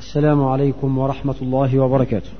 السلام عليكم ورحمة الله وبركاته.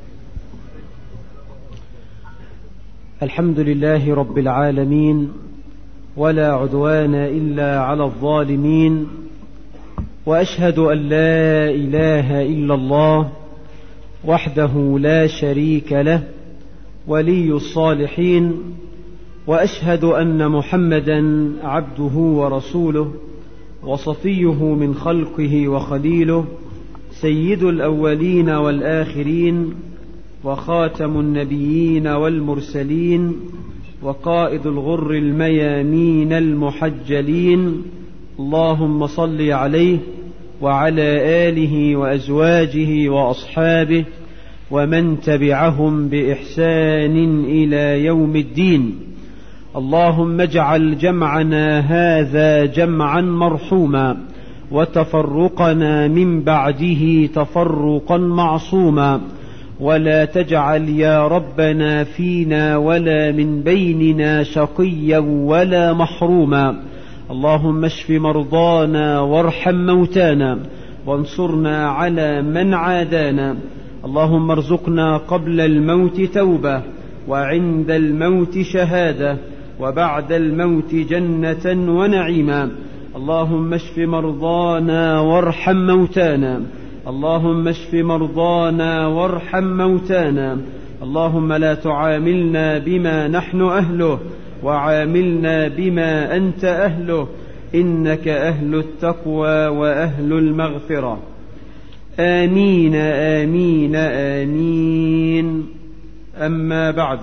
الحمد لله رب العالمين ولا عدوان إلا على الظالمين وأشهد أن لا إله إلا الله وحده لا شريك له ولي الصالحين وأشهد أن محمدا عبده ورسوله وصفيه من خلقه وخليله سيد الأولين والآخرين وخاتم النبيين والمرسلين وقائد الغر الميامين المحجلين اللهم صل عليه وعلى آله وأزواجه وأصحابه ومن تبعهم بإحسان إلى يوم الدين اللهم اجعل جمعنا هذا جمعا مرحوما وتفرقنا من بعده تفرقا معصوما ولا تجعل يا ربنا فينا ولا من بيننا شقيا ولا محروما اللهم اشف مرضانا وارحم موتانا وانصرنا على من عادانا اللهم ارزقنا قبل الموت توبه وعند الموت شهاده وبعد الموت جنه ونعيما اللهم اشف مرضانا وارحم موتانا اللهم اشف مرضانا وارحم موتانا اللهم لا تعاملنا بما نحن اهله وعاملنا بما انت اهله انك اهل التقوى واهل المغفره امين امين امين اما بعد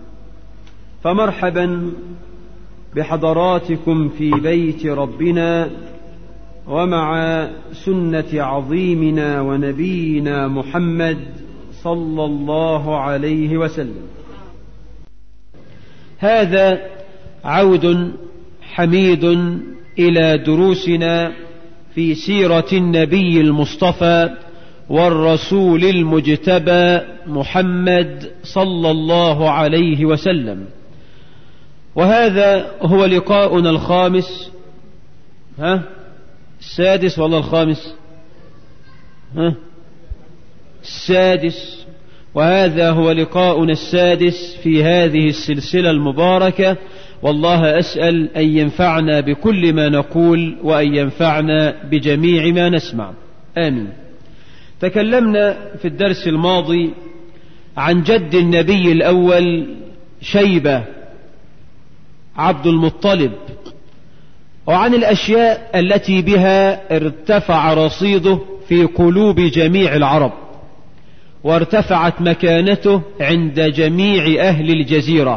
فمرحبا بحضراتكم في بيت ربنا ومع سنه عظيمنا ونبينا محمد صلى الله عليه وسلم هذا عود حميد الى دروسنا في سيره النبي المصطفى والرسول المجتبى محمد صلى الله عليه وسلم وهذا هو لقاؤنا الخامس ها السادس ولا الخامس ها السادس وهذا هو لقاؤنا السادس في هذه السلسلة المباركة والله أسأل أن ينفعنا بكل ما نقول وأن ينفعنا بجميع ما نسمع آمين تكلمنا في الدرس الماضي عن جد النبي الأول شيبة عبد المطلب وعن الأشياء التي بها ارتفع رصيده في قلوب جميع العرب وارتفعت مكانته عند جميع أهل الجزيرة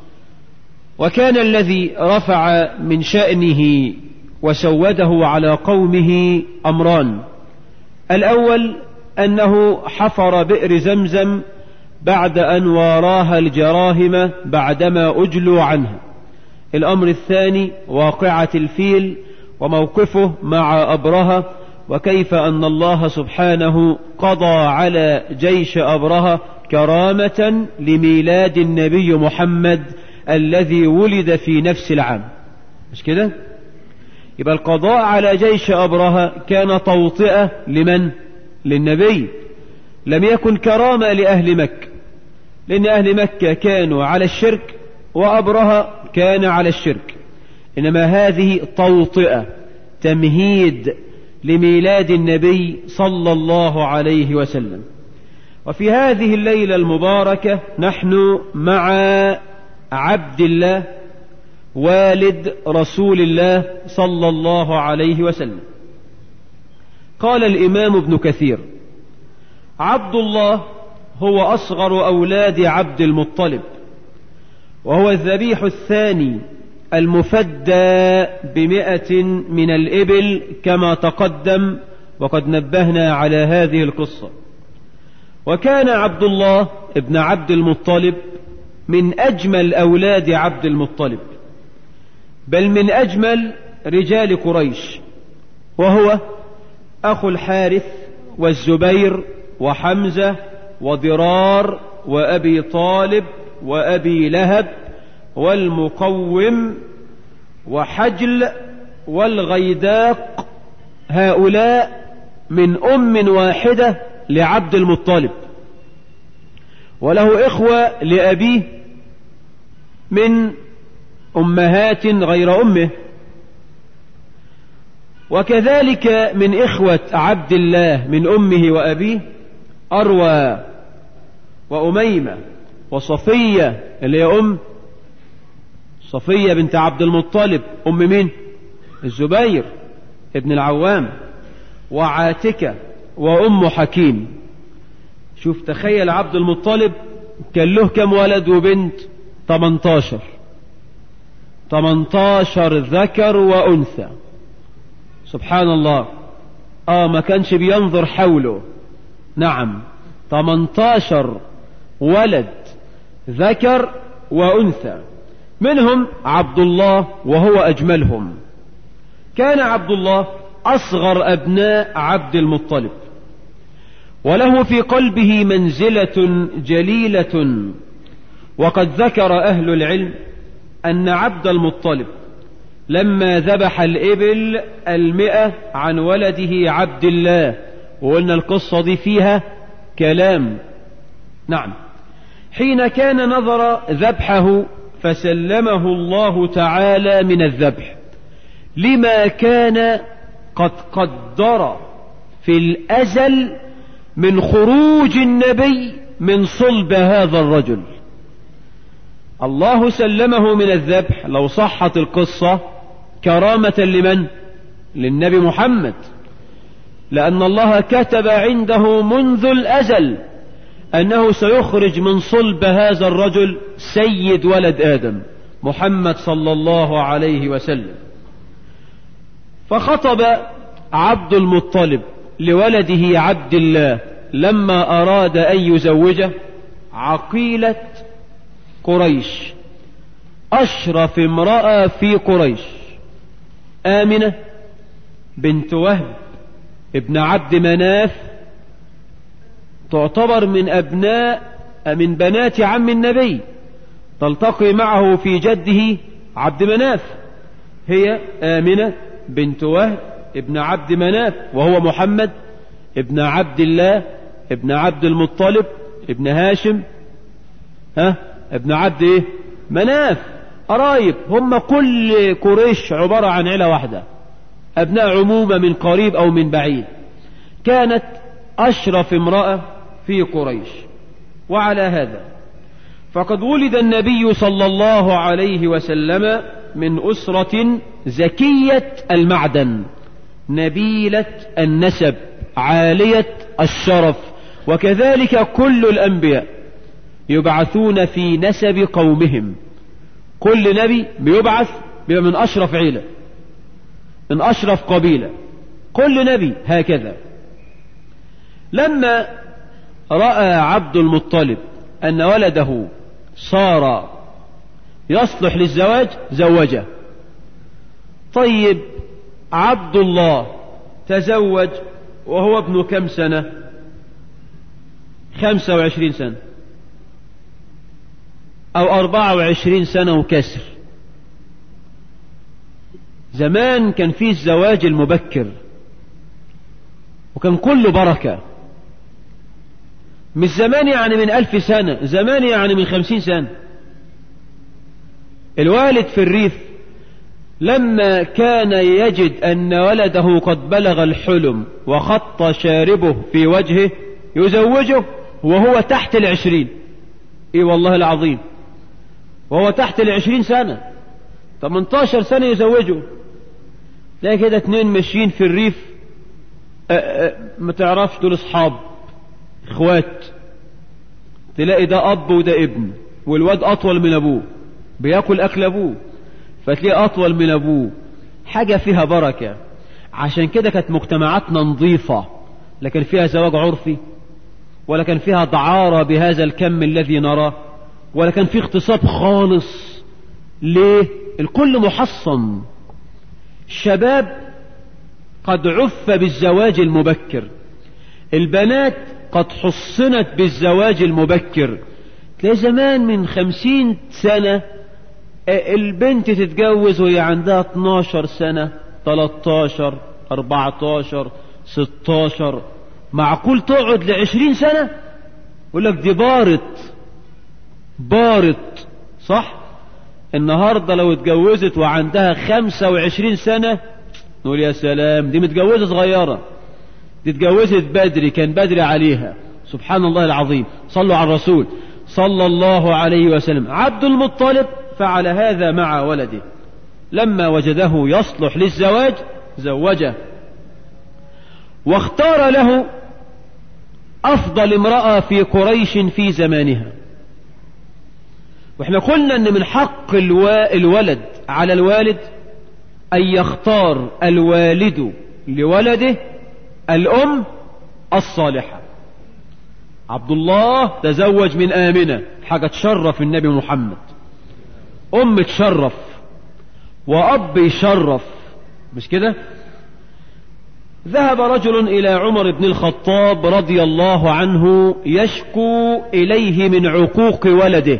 وكان الذي رفع من شأنه وسوده على قومه أمران الأول أنه حفر بئر زمزم بعد أن واراها الجراهم بعدما أجلوا عنها الأمر الثاني واقعة الفيل وموقفه مع أبرهة وكيف أن الله سبحانه قضى على جيش أبرهة كرامة لميلاد النبي محمد الذي ولد في نفس العام مش كده يبقى القضاء على جيش أبرهة كان توطئة لمن للنبي لم يكن كرامة لأهل مكة لأن أهل مكة كانوا على الشرك وأبرهة كان على الشرك إنما هذه توطئة تمهيد لميلاد النبي صلى الله عليه وسلم وفي هذه الليلة المباركة نحن مع عبد الله والد رسول الله صلى الله عليه وسلم قال الإمام ابن كثير عبد الله هو أصغر أولاد عبد المطلب وهو الذبيح الثاني المفدى بمئة من الإبل كما تقدم وقد نبهنا على هذه القصة وكان عبد الله ابن عبد المطلب من أجمل أولاد عبد المطلب بل من أجمل رجال قريش وهو أخو الحارث والزبير وحمزة وضرار وأبي طالب وأبي لهب والمقوم وحجل والغيداق هؤلاء من أم واحدة لعبد المطلب وله إخوة لأبيه من أمهات غير أمه وكذلك من إخوة عبد الله من أمه وأبيه أروى وأميمة وصفية اللي هي أم صفية بنت عبد المطلب أم مين الزبير ابن العوام وعاتكة وأم حكيم شوف تخيل عبد المطلب كان له كم ولد وبنت 18 18 ذكر وأنثى سبحان الله آه ما كانش بينظر حوله نعم 18 ولد ذكر وأنثى منهم عبد الله وهو أجملهم كان عبد الله أصغر أبناء عبد المطلب وله في قلبه منزلة جليلة وقد ذكر أهل العلم أن عبد المطلب لما ذبح الإبل المئة عن ولده عبد الله وقلنا القصة دي فيها كلام نعم حين كان نظر ذبحه فسلمه الله تعالى من الذبح لما كان قد قدر في الأزل من خروج النبي من صلب هذا الرجل الله سلمه من الذبح لو صحت القصة كرامة لمن للنبي محمد لأن الله كتب عنده منذ الأزل أنه سيخرج من صلب هذا الرجل سيد ولد آدم محمد صلى الله عليه وسلم فخطب عبد المطلب لولده عبد الله لما أراد أن يزوجه عقيلة قريش أشرف امرأة في قريش آمنة بنت وهب ابن عبد مناف تعتبر من أبناء من بنات عم النبي تلتقي معه في جده عبد مناف هي آمنة بنت وهب ابن عبد مناف وهو محمد ابن عبد الله ابن عبد المطلب ابن هاشم ها ابن عبد ايه مناف قرايب هم كل قريش عبارة عن عيلة واحدة أبناء عمومة من قريب أو من بعيد كانت أشرف امرأة في قريش وعلى هذا فقد ولد النبي صلى الله عليه وسلم من أسرة زكية المعدن نبيلة النسب عالية الشرف وكذلك كل الأنبياء يبعثون في نسب قومهم كل نبي بيبعث بيبقى من أشرف عيلة من أشرف قبيلة كل نبي هكذا لما رأى عبد المطلب أن ولده صار يصلح للزواج زوجه طيب عبد الله تزوج وهو ابن كم سنة خمسة وعشرين سنة أو أربعة وعشرين سنة وكسر زمان كان فيه الزواج المبكر وكان كله بركة مش زمان يعني من ألف سنة زمان يعني من خمسين سنة الوالد في الريف لما كان يجد أن ولده قد بلغ الحلم وخط شاربه في وجهه يزوجه وهو تحت العشرين اي والله العظيم وهو تحت العشرين سنة 18 سنة يزوجه تلاقي كده اتنين ماشيين في الريف أه أه ما تعرفش دول اصحاب اخوات تلاقي ده اب وده ابن والواد اطول من ابوه بياكل اكل ابوه فتلاقيه اطول من ابوه حاجة فيها بركة عشان كده كانت مجتمعاتنا نظيفة لكن فيها زواج عرفي ولا كان فيها دعارة بهذا الكم الذي نراه ولا كان فيه اغتصاب خالص ليه الكل محصن الشباب قد عف بالزواج المبكر البنات قد حصنت بالزواج المبكر تلاقي زمان من خمسين سنة البنت تتجوز وهي عندها 12 سنة 13 14 ستاشر معقول تقعد لعشرين سنة يقول لك دي بارت بارت صح النهاردة لو اتجوزت وعندها خمسة وعشرين سنة نقول يا سلام دي متجوزة صغيرة دي اتجوزت بدري كان بدري عليها سبحان الله العظيم صلوا على الرسول صلى الله عليه وسلم عبد المطلب فعل هذا مع ولده لما وجده يصلح للزواج زوجه واختار له افضل امرأة في قريش في زمانها واحنا قلنا ان من حق الولد على الوالد ان يختار الوالد لولده الام الصالحة عبد الله تزوج من آمنة حاجة تشرف النبي محمد أم تشرف وأب يشرف مش كده ذهب رجل إلى عمر بن الخطاب رضي الله عنه يشكو إليه من عقوق ولده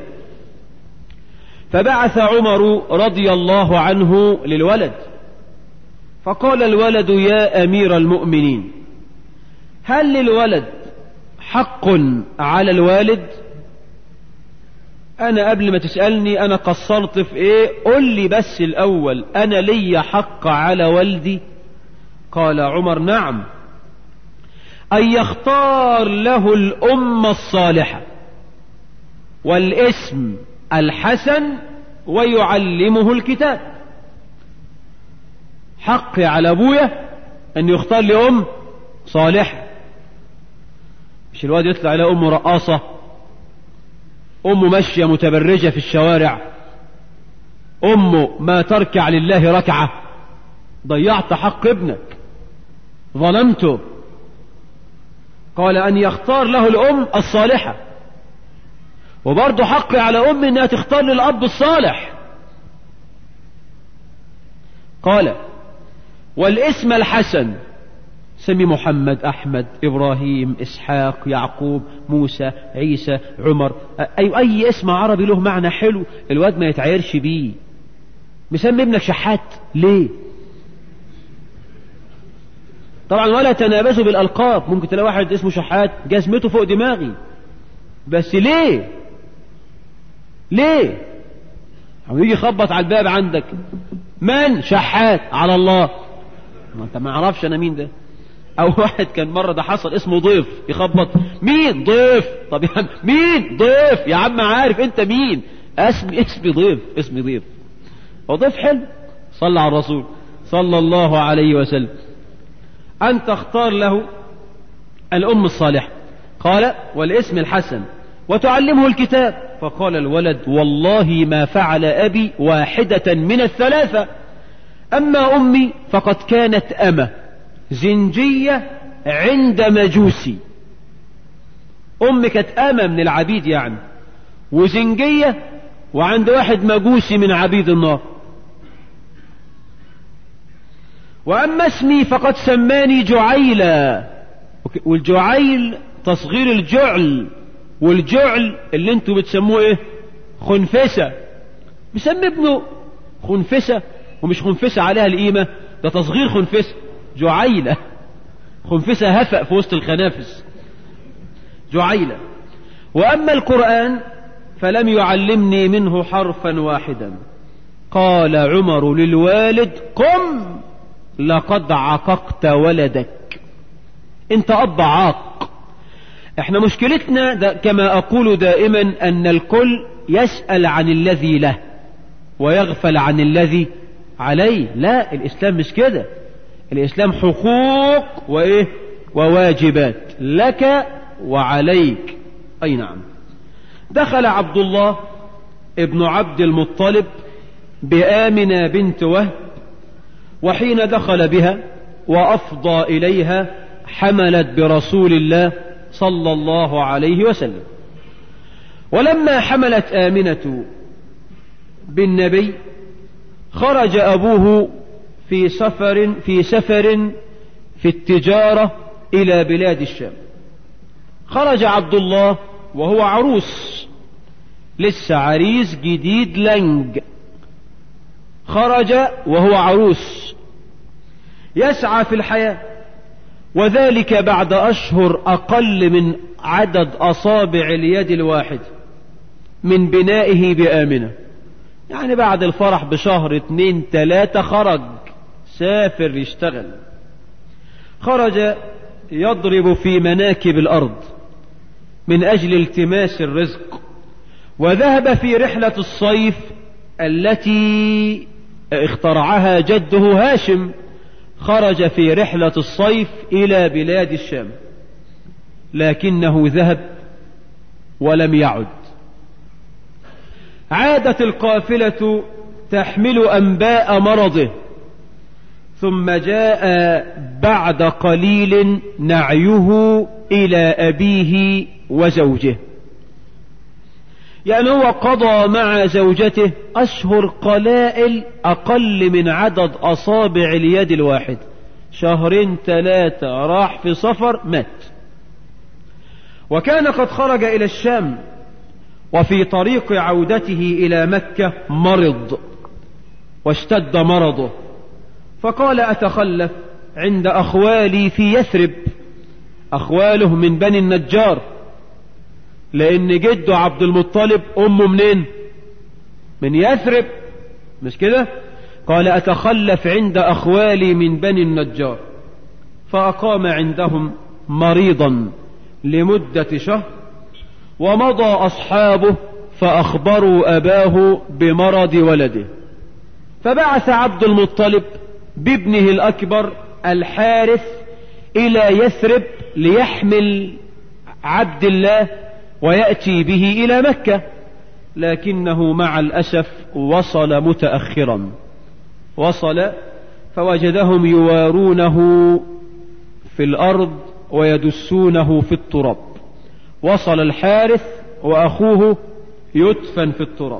فبعث عمر رضي الله عنه للولد فقال الولد يا أمير المؤمنين هل للولد حق على الوالد انا قبل ما تسألني انا قصرت في ايه قل لي بس الاول انا لي حق على والدي قال عمر نعم ان يختار له الام الصالحة والاسم الحسن ويعلمه الكتاب حقي على ابويا ان يختار لي ام صالحة مش الواد يطلع على امه رقاصة امه ماشية متبرجة في الشوارع امه ما تركع لله ركعة ضيعت حق ابنك ظلمته قال ان يختار له الام الصالحة وبرضه حقي على امي انها تختار للاب الصالح قال والاسم الحسن سمي محمد أحمد إبراهيم إسحاق يعقوب موسى عيسى عمر أي, أي اسم عربي له معنى حلو الواد ما يتعيرش بيه مسمي ابنك شحات ليه طبعا ولا تنابزوا بالألقاب ممكن تلاقي واحد اسمه شحات جزمته فوق دماغي بس ليه ليه أو يجي يخبط على الباب عندك من شحات على الله ما انت ما اعرفش انا مين ده او واحد كان مرة ده حصل اسمه ضيف يخبط مين ضيف طب يا عم مين ضيف يا عم عارف انت مين اسمي اسمي ضيف اسمي ضيف هو ضيف حلو صلى على الرسول صلى الله عليه وسلم ان تختار له الام الصالحة قال والاسم الحسن وتعلمه الكتاب فقال الولد والله ما فعل ابي واحدة من الثلاثة اما امي فقد كانت امه زنجية عند مجوسي أم كانت أمة من العبيد يعني وزنجية وعند واحد مجوسي من عبيد النار وأما اسمي فقد سماني جعيلا والجعيل تصغير الجعل والجعل اللي انتوا بتسموه ايه خنفسة بيسمي ابنه خنفسة ومش خنفسة عليها القيمة ده تصغير خنفسة جعيلة خنفسة هفأ في وسط الخنافس جعيلة وأما القرآن فلم يعلمني منه حرفا واحدا قال عمر للوالد قم لقد عققت ولدك انت اب عاق احنا مشكلتنا دا كما اقول دائما ان الكل يسأل عن الذي له ويغفل عن الذي عليه لا الاسلام مش كده الإسلام حقوق وإيه وواجبات لك وعليك أي نعم دخل عبد الله ابن عبد المطلب بآمنة بنت وهب وحين دخل بها وأفضى إليها حملت برسول الله صلى الله عليه وسلم ولما حملت آمنة بالنبي خرج أبوه في سفر في سفر في التجارة إلى بلاد الشام خرج عبد الله وهو عروس لسه عريس جديد لنج خرج وهو عروس يسعى في الحياة وذلك بعد أشهر أقل من عدد أصابع اليد الواحد من بنائه بآمنة يعني بعد الفرح بشهر اتنين تلاتة خرج سافر يشتغل خرج يضرب في مناكب الأرض من أجل التماس الرزق وذهب في رحلة الصيف التي اخترعها جده هاشم خرج في رحلة الصيف إلى بلاد الشام لكنه ذهب ولم يعد عادت القافلة تحمل أنباء مرضه ثم جاء بعد قليل نعيه إلى أبيه وزوجه يعني هو قضى مع زوجته أشهر قلائل أقل من عدد أصابع اليد الواحد شهرين ثلاثة راح في سفر مات وكان قد خرج إلى الشام وفي طريق عودته إلى مكة مرض واشتد مرضه فقال أتخلف عند أخوالي في يثرب أخواله من بني النجار لأن جده عبد المطلب أمه منين من يثرب مش كده قال أتخلف عند أخوالي من بني النجار فأقام عندهم مريضا لمدة شهر ومضى أصحابه فأخبروا أباه بمرض ولده فبعث عبد المطلب بابنه الأكبر الحارث إلى يثرب ليحمل عبد الله ويأتي به إلى مكة لكنه مع الأسف وصل متأخرا وصل فوجدهم يوارونه في الأرض ويدسونه في التراب وصل الحارث وأخوه يدفن في التراب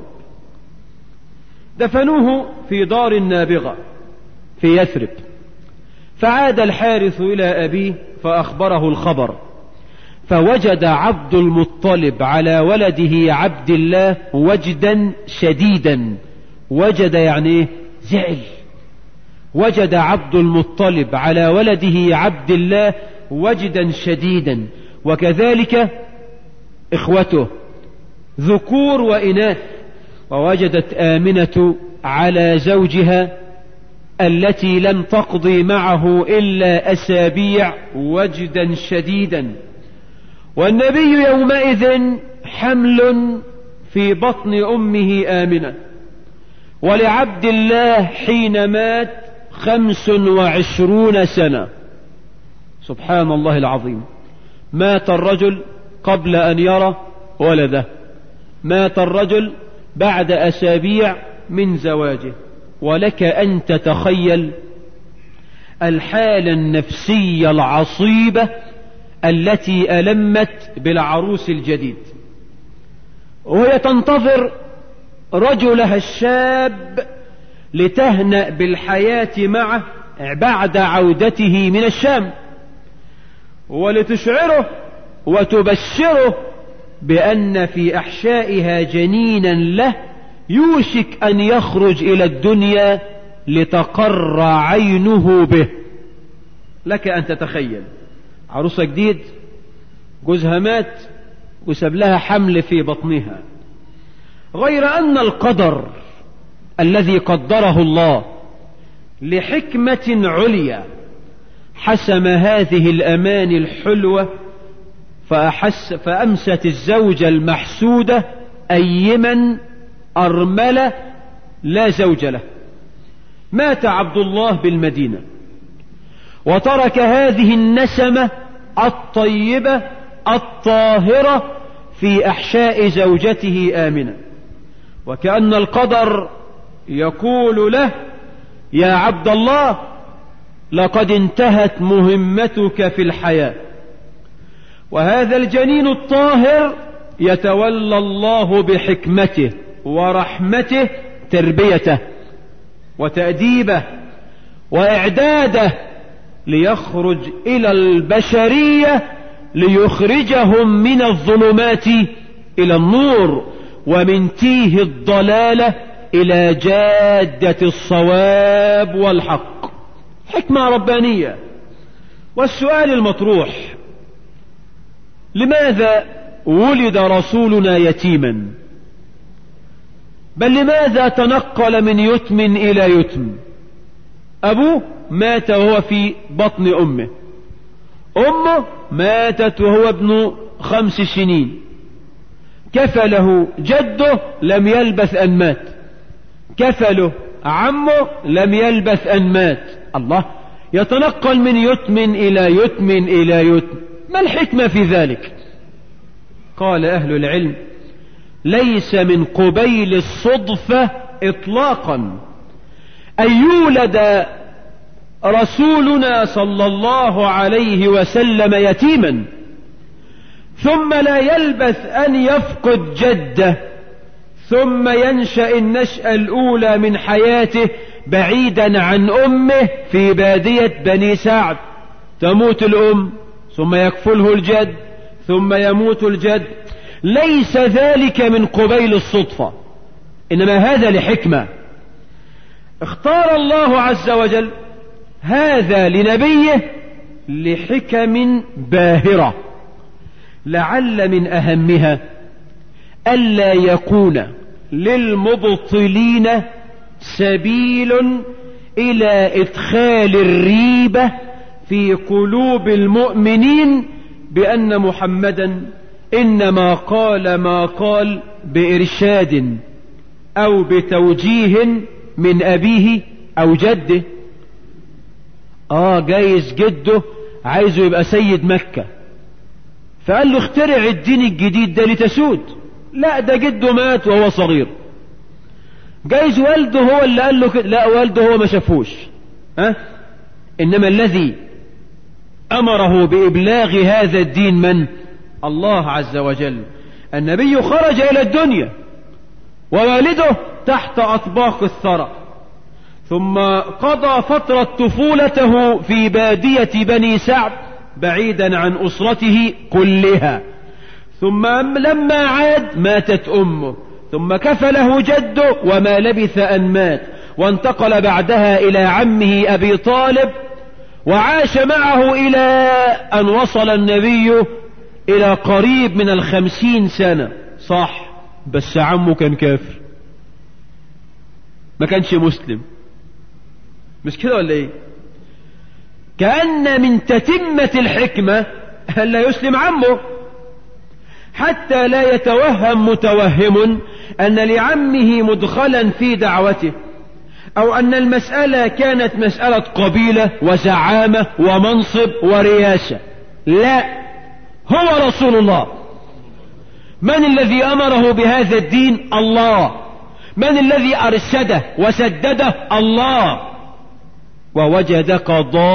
دفنوه في دار النابغة في يثرب فعاد الحارث إلى أبيه فأخبره الخبر فوجد عبد المطلب على ولده عبد الله وجدا شديدا وجد يعني زعل وجد عبد المطلب على ولده عبد الله وجدا شديدا وكذلك إخوته ذكور وإناث ووجدت آمنة على زوجها التي لم تقضي معه إلا أسابيع وجدا شديدا والنبي يومئذ حمل في بطن أمه آمنة ولعبد الله حين مات خمس وعشرون سنة سبحان الله العظيم مات الرجل قبل أن يرى ولده مات الرجل بعد أسابيع من زواجه ولك أن تتخيل الحالة النفسية العصيبة التي ألمت بالعروس الجديد وهي تنتظر رجلها الشاب لتهنأ بالحياة معه بعد عودته من الشام ولتشعره وتبشره بأن في أحشائها جنينا له يوشك أن يخرج إلى الدنيا لتقر عينه به لك أن تتخيل عروسة جديد جوزها مات وساب لها حمل في بطنها غير أن القدر الذي قدره الله لحكمة عليا حسم هذه الأمان الحلوة فأحس فأمست الزوجة المحسودة أيما أرملة لا زوج له مات عبد الله بالمدينة وترك هذه النسمة الطيبة الطاهرة في أحشاء زوجته آمنة وكأن القدر يقول له يا عبد الله لقد انتهت مهمتك في الحياة وهذا الجنين الطاهر يتولى الله بحكمته ورحمته تربيته وتأديبه وإعداده ليخرج إلى البشرية ليخرجهم من الظلمات إلى النور ومن تيه الضلالة إلى جادة الصواب والحق حكمة ربانية والسؤال المطروح لماذا ولد رسولنا يتيما بل لماذا تنقل من يتم إلى يتم أبوه مات وهو في بطن أمه أمه ماتت وهو ابن خمس سنين كفله جده لم يلبث أن مات كفله عمه لم يلبث أن مات الله يتنقل من يتم إلى يتم إلى يتم ما الحكمة في ذلك قال أهل العلم ليس من قبيل الصدفة إطلاقا أن يولد رسولنا صلى الله عليه وسلم يتيما ثم لا يلبث أن يفقد جده ثم ينشأ النشأة الأولى من حياته بعيدا عن أمه في بادية بني سعد تموت الأم ثم يكفله الجد ثم يموت الجد ليس ذلك من قبيل الصدفة إنما هذا لحكمة اختار الله عز وجل هذا لنبيه لحكم باهرة لعل من أهمها ألا يكون للمبطلين سبيل إلى إدخال الريبة في قلوب المؤمنين بأن محمدا إنما قال ما قال بإرشاد أو بتوجيه من أبيه أو جده آه جايز جده عايزه يبقى سيد مكة فقال له اخترع الدين الجديد ده لتسود لا ده جده مات وهو صغير جايز والده هو اللي قال له كده لا والده هو ما شافوش ها انما الذي امره بابلاغ هذا الدين من الله عز وجل النبي خرج الى الدنيا ووالده تحت اطباق الثرى ثم قضى فترة طفولته في بادية بني سعد بعيدا عن أسرته كلها ثم لما عاد ماتت أمه ثم كفله جده وما لبث أن مات وانتقل بعدها إلى عمه أبي طالب وعاش معه إلى أن وصل النبي إلى قريب من الخمسين سنة صح بس عمه كان كافر ما كانش مسلم مش كده ولا ايه كأن من تتمة الحكمة ألا يسلم عمه حتى لا يتوهم متوهم أن لعمه مدخلا في دعوته أو أن المسألة كانت مسألة قبيلة وزعامة ومنصب ورياسة لا هو رسول الله من الذي أمره بهذا الدين الله من الذي أرشده وسدده الله ووجدك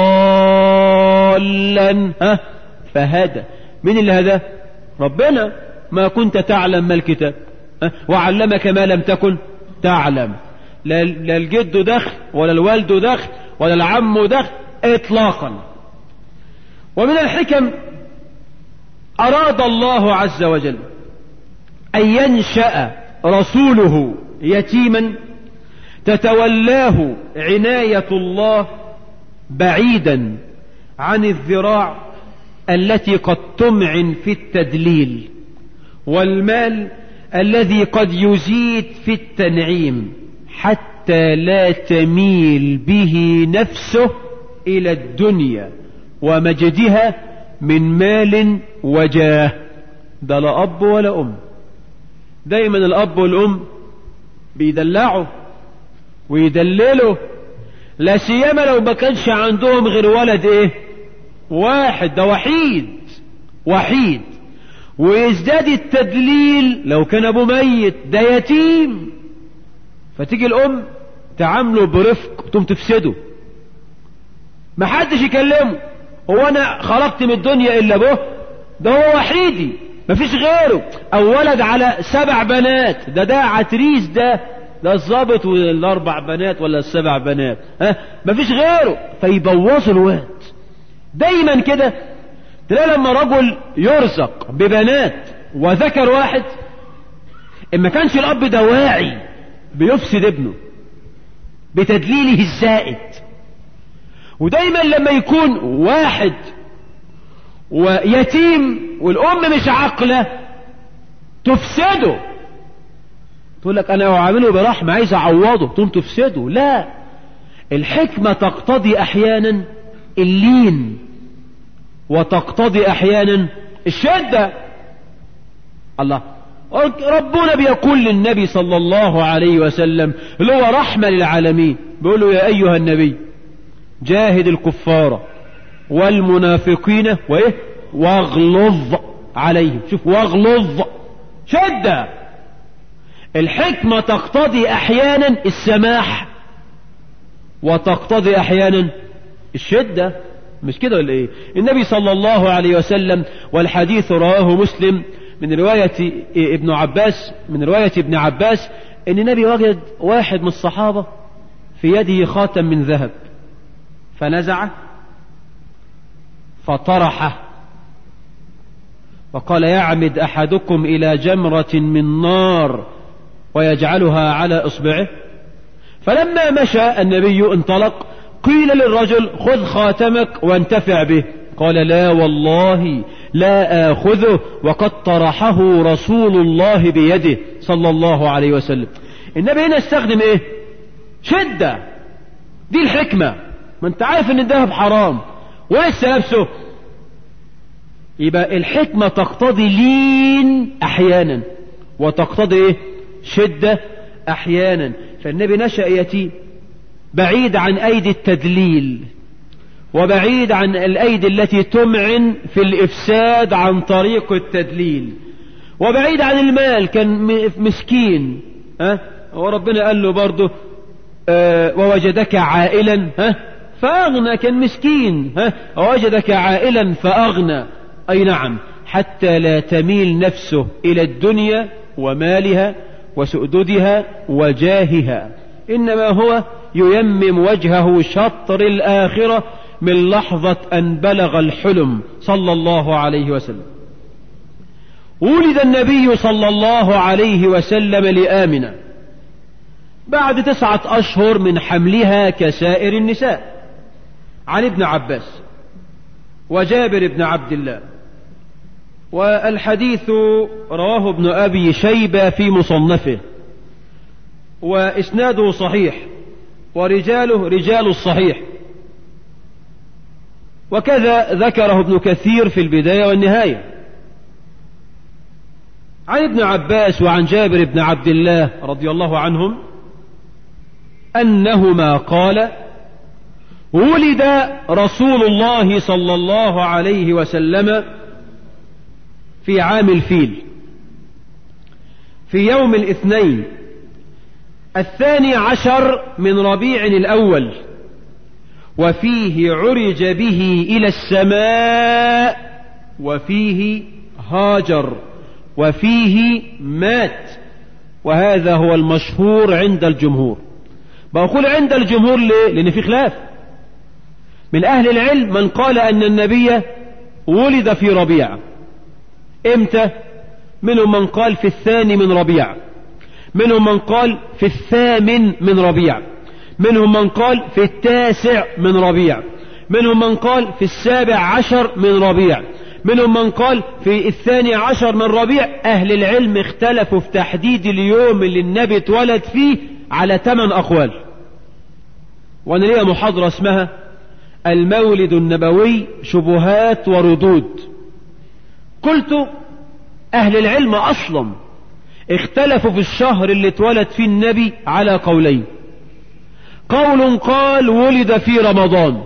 ضالا ها فهدى من اللي هدى ربنا ما كنت تعلم ما الكتاب وعلمك ما لم تكن تعلم لا الجد دخل ولا الوالد دخل ولا العم دخل اطلاقا ومن الحكم اراد الله عز وجل ان ينشا رسوله يتيما تتولاه عنايه الله بعيدا عن الذراع التي قد تمعن في التدليل والمال الذي قد يزيد في التنعيم حتى لا تميل به نفسه الى الدنيا ومجدها من مال وجاه ده لا اب ولا ام دايما الاب والام بيدلعوا ويدللوا لا سيما لو ما كانش عندهم غير ولد ايه واحد ده وحيد وحيد ويزداد التدليل لو كان ابوه ميت ده يتيم فتيجي الام تعامله برفق تقوم تفسده ما حدش يكلمه هو انا خرجت من الدنيا الا ابوه ده هو وحيدي مفيش غيره او ولد على سبع بنات ده ده عتريس ده ده الظابط والاربع بنات ولا السبع بنات ها مفيش غيره فيبوظوا الواد دايما كده تلاقي لما رجل يرزق ببنات وذكر واحد ان ما كانش الاب ده واعي بيفسد ابنه بتدليله الزائد ودايما لما يكون واحد ويتيم والأم مش عاقلة تفسده تقول لك أنا أعامله برحمة عايز أعوضه تقول تفسده لا الحكمة تقتضي أحيانا اللين وتقتضي أحيانا الشدة الله ربنا بيقول للنبي صلى الله عليه وسلم اللي هو رحمة للعالمين بيقول له يا أيها النبي جاهد الكفار والمنافقين وإيه واغلظ عليهم شوف واغلظ شدة الحكمة تقتضي أحيانا السماح وتقتضي أحيانا الشدة مش كده ولا ايه النبي صلى الله عليه وسلم والحديث رواه مسلم من رواية ابن عباس من رواية ابن عباس ان النبي وجد واحد من الصحابة في يده خاتم من ذهب فنزعه فطرحه وقال يعمد احدكم الى جمرة من نار ويجعلها على اصبعه فلما مشى النبي انطلق قيل للرجل خذ خاتمك وانتفع به قال لا والله لا آخذه وقد طرحه رسول الله بيده صلى الله عليه وسلم النبي هنا استخدم ايه شدة دي الحكمة ما انت عارف ان الذهب حرام ولسه لابسه يبقى الحكمة تقتضي لين احيانا وتقتضي ايه شدة احيانا فالنبي نشأ يتيم بعيد عن ايدي التدليل وبعيد عن الايدي التي تمعن في الافساد عن طريق التدليل وبعيد عن المال كان مسكين ها وربنا قال له برضه أه ووجدك عائلا ها فاغنى كان مسكين ها ووجدك عائلا فاغنى اي نعم حتى لا تميل نفسه الى الدنيا ومالها وسؤددها وجاهها انما هو ييمم وجهه شطر الآخرة من لحظة أن بلغ الحلم صلى الله عليه وسلم ولد النبي صلى الله عليه وسلم لآمنة بعد تسعة أشهر من حملها كسائر النساء عن ابن عباس وجابر بن عبد الله والحديث رواه ابن أبي شيبة في مصنفه وإسناده صحيح ورجاله رجال الصحيح وكذا ذكره ابن كثير في البداية والنهاية عن ابن عباس وعن جابر بن عبد الله رضي الله عنهم أنهما قال ولد رسول الله صلى الله عليه وسلم في عام الفيل في يوم الاثنين الثاني عشر من ربيع الأول وفيه عرج به إلى السماء وفيه هاجر وفيه مات وهذا هو المشهور عند الجمهور بقول عند الجمهور ليه لأن في خلاف من أهل العلم من قال أن النبي ولد في ربيع امتى منهم من قال في الثاني من ربيع منهم من قال في الثامن من ربيع منهم من قال في التاسع من ربيع منهم من قال في السابع عشر من ربيع منهم من قال في الثاني عشر من ربيع أهل العلم اختلفوا في تحديد اليوم اللي النبي اتولد فيه على ثمان أقوال وأنا ليا محاضرة اسمها المولد النبوي شبهات وردود قلت أهل العلم أصلا اختلفوا في الشهر اللي اتولد فيه النبي على قولين قول قال ولد في رمضان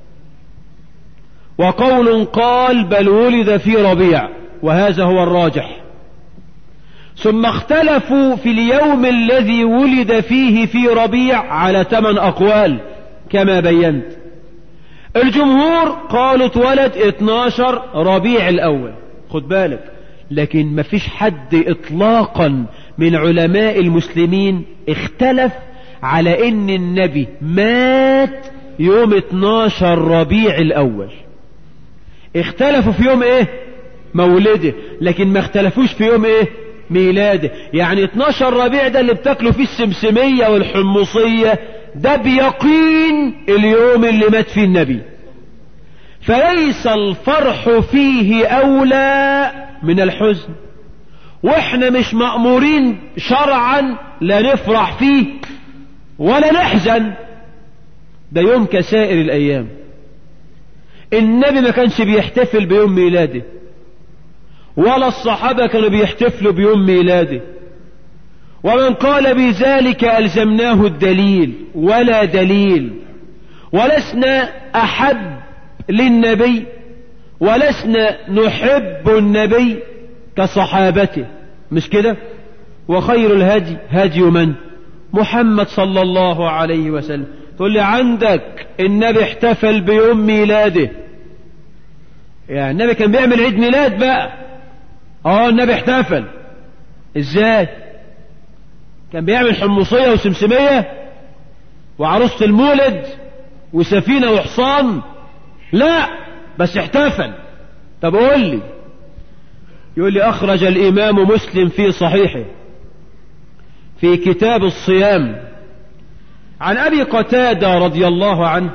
وقول قال بل ولد في ربيع وهذا هو الراجح ثم اختلفوا في اليوم الذي ولد فيه في ربيع على ثمان أقوال كما بينت الجمهور قالوا اتولد 12 ربيع الأول خد بالك لكن ما فيش حد اطلاقا من علماء المسلمين اختلف على ان النبي مات يوم 12 ربيع الاول اختلفوا في يوم ايه مولده لكن ما اختلفوش في يوم ايه ميلاده يعني 12 ربيع ده اللي بتاكلوا فيه السمسمية والحمصية ده بيقين اليوم اللي مات فيه النبي فليس الفرح فيه أولى من الحزن واحنا مش مأمورين شرعا لا نفرح فيه ولا نحزن ده يوم كسائر الأيام النبي ما كانش بيحتفل بيوم ميلاده ولا الصحابة كانوا بيحتفلوا بيوم ميلاده ومن قال بذلك ألزمناه الدليل ولا دليل ولسنا أحب للنبي ولسنا نحب النبي كصحابته مش كده وخير الهدي هدي من محمد صلى الله عليه وسلم تقول لي عندك النبي احتفل بيوم ميلاده يعني النبي كان بيعمل عيد ميلاد بقى اه النبي احتفل ازاي كان بيعمل حمصية وسمسمية وعروسة المولد وسفينة وحصان لا بس احتفل طب قول لي يقول لي أخرج الإمام مسلم في صحيحه في كتاب الصيام عن أبي قتادة رضي الله عنه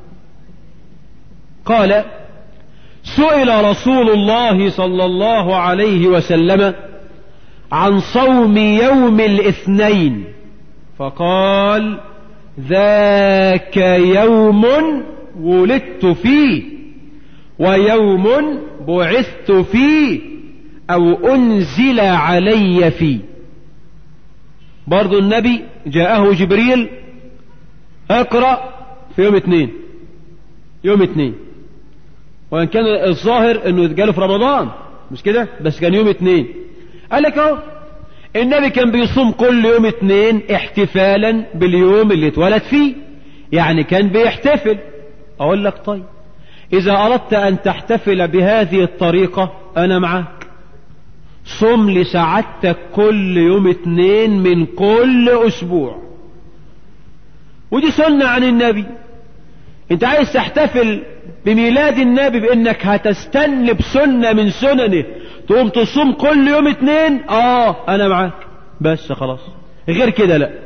قال سئل رسول الله صلى الله عليه وسلم عن صوم يوم الاثنين فقال ذاك يوم ولدت فيه ويوم بعثت فيه او انزل علي فيه برضو النبي جاءه جبريل اقرأ في يوم اثنين يوم اثنين وان كان الظاهر انه جاله في رمضان مش كده بس كان يوم اثنين قال لك اهو النبي كان بيصوم كل يوم اثنين احتفالا باليوم اللي اتولد فيه يعني كان بيحتفل اقول لك طيب اذا اردت ان تحتفل بهذه الطريقة انا معك صم لسعادتك كل يوم اثنين من كل اسبوع ودي سنة عن النبي انت عايز تحتفل بميلاد النبي بانك هتستنب سنة من سننه تقوم تصوم كل يوم اتنين اه انا معاك بس خلاص غير كده لا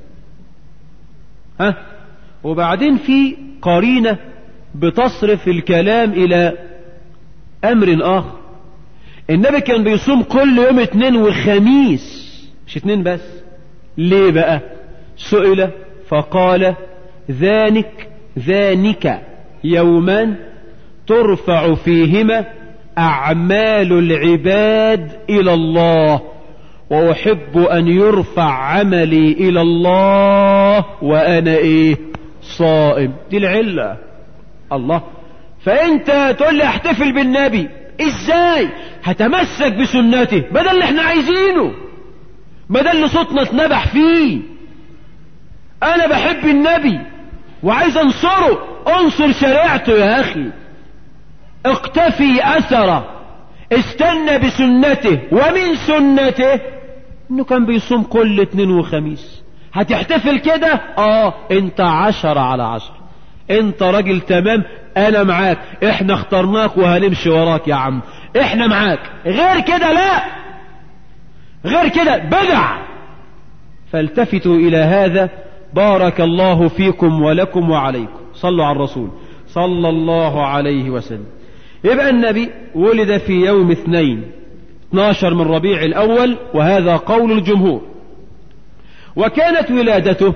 ها وبعدين في قرينة بتصرف الكلام الى امر اخر النبي كان بيصوم كل يوم اتنين وخميس مش اتنين بس ليه بقى سئل فقال ذلك ذلك يومان ترفع فيهما أعمال العباد إلى الله وأحب أن يرفع عملي إلى الله وأنا إيه صائم دي العلة الله فأنت تقول لي احتفل بالنبي إزاي هتمسك بسنته بدل اللي احنا عايزينه بدل اللي صوتنا اتنبح فيه أنا بحب النبي وعايز انصره انصر شريعته يا أخي اقتفي أثره استنى بسنته ومن سنته انه كان بيصوم كل اتنين وخميس هتحتفل كده اه انت عشرة على عشرة انت راجل تمام انا معاك احنا اخترناك وهنمشي وراك يا عم احنا معاك غير كده لا غير كده بدع فالتفتوا الى هذا بارك الله فيكم ولكم وعليكم صلوا على الرسول صلى الله عليه وسلم يبقى النبي ولد في يوم اثنين 12 من ربيع الأول وهذا قول الجمهور وكانت ولادته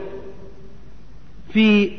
في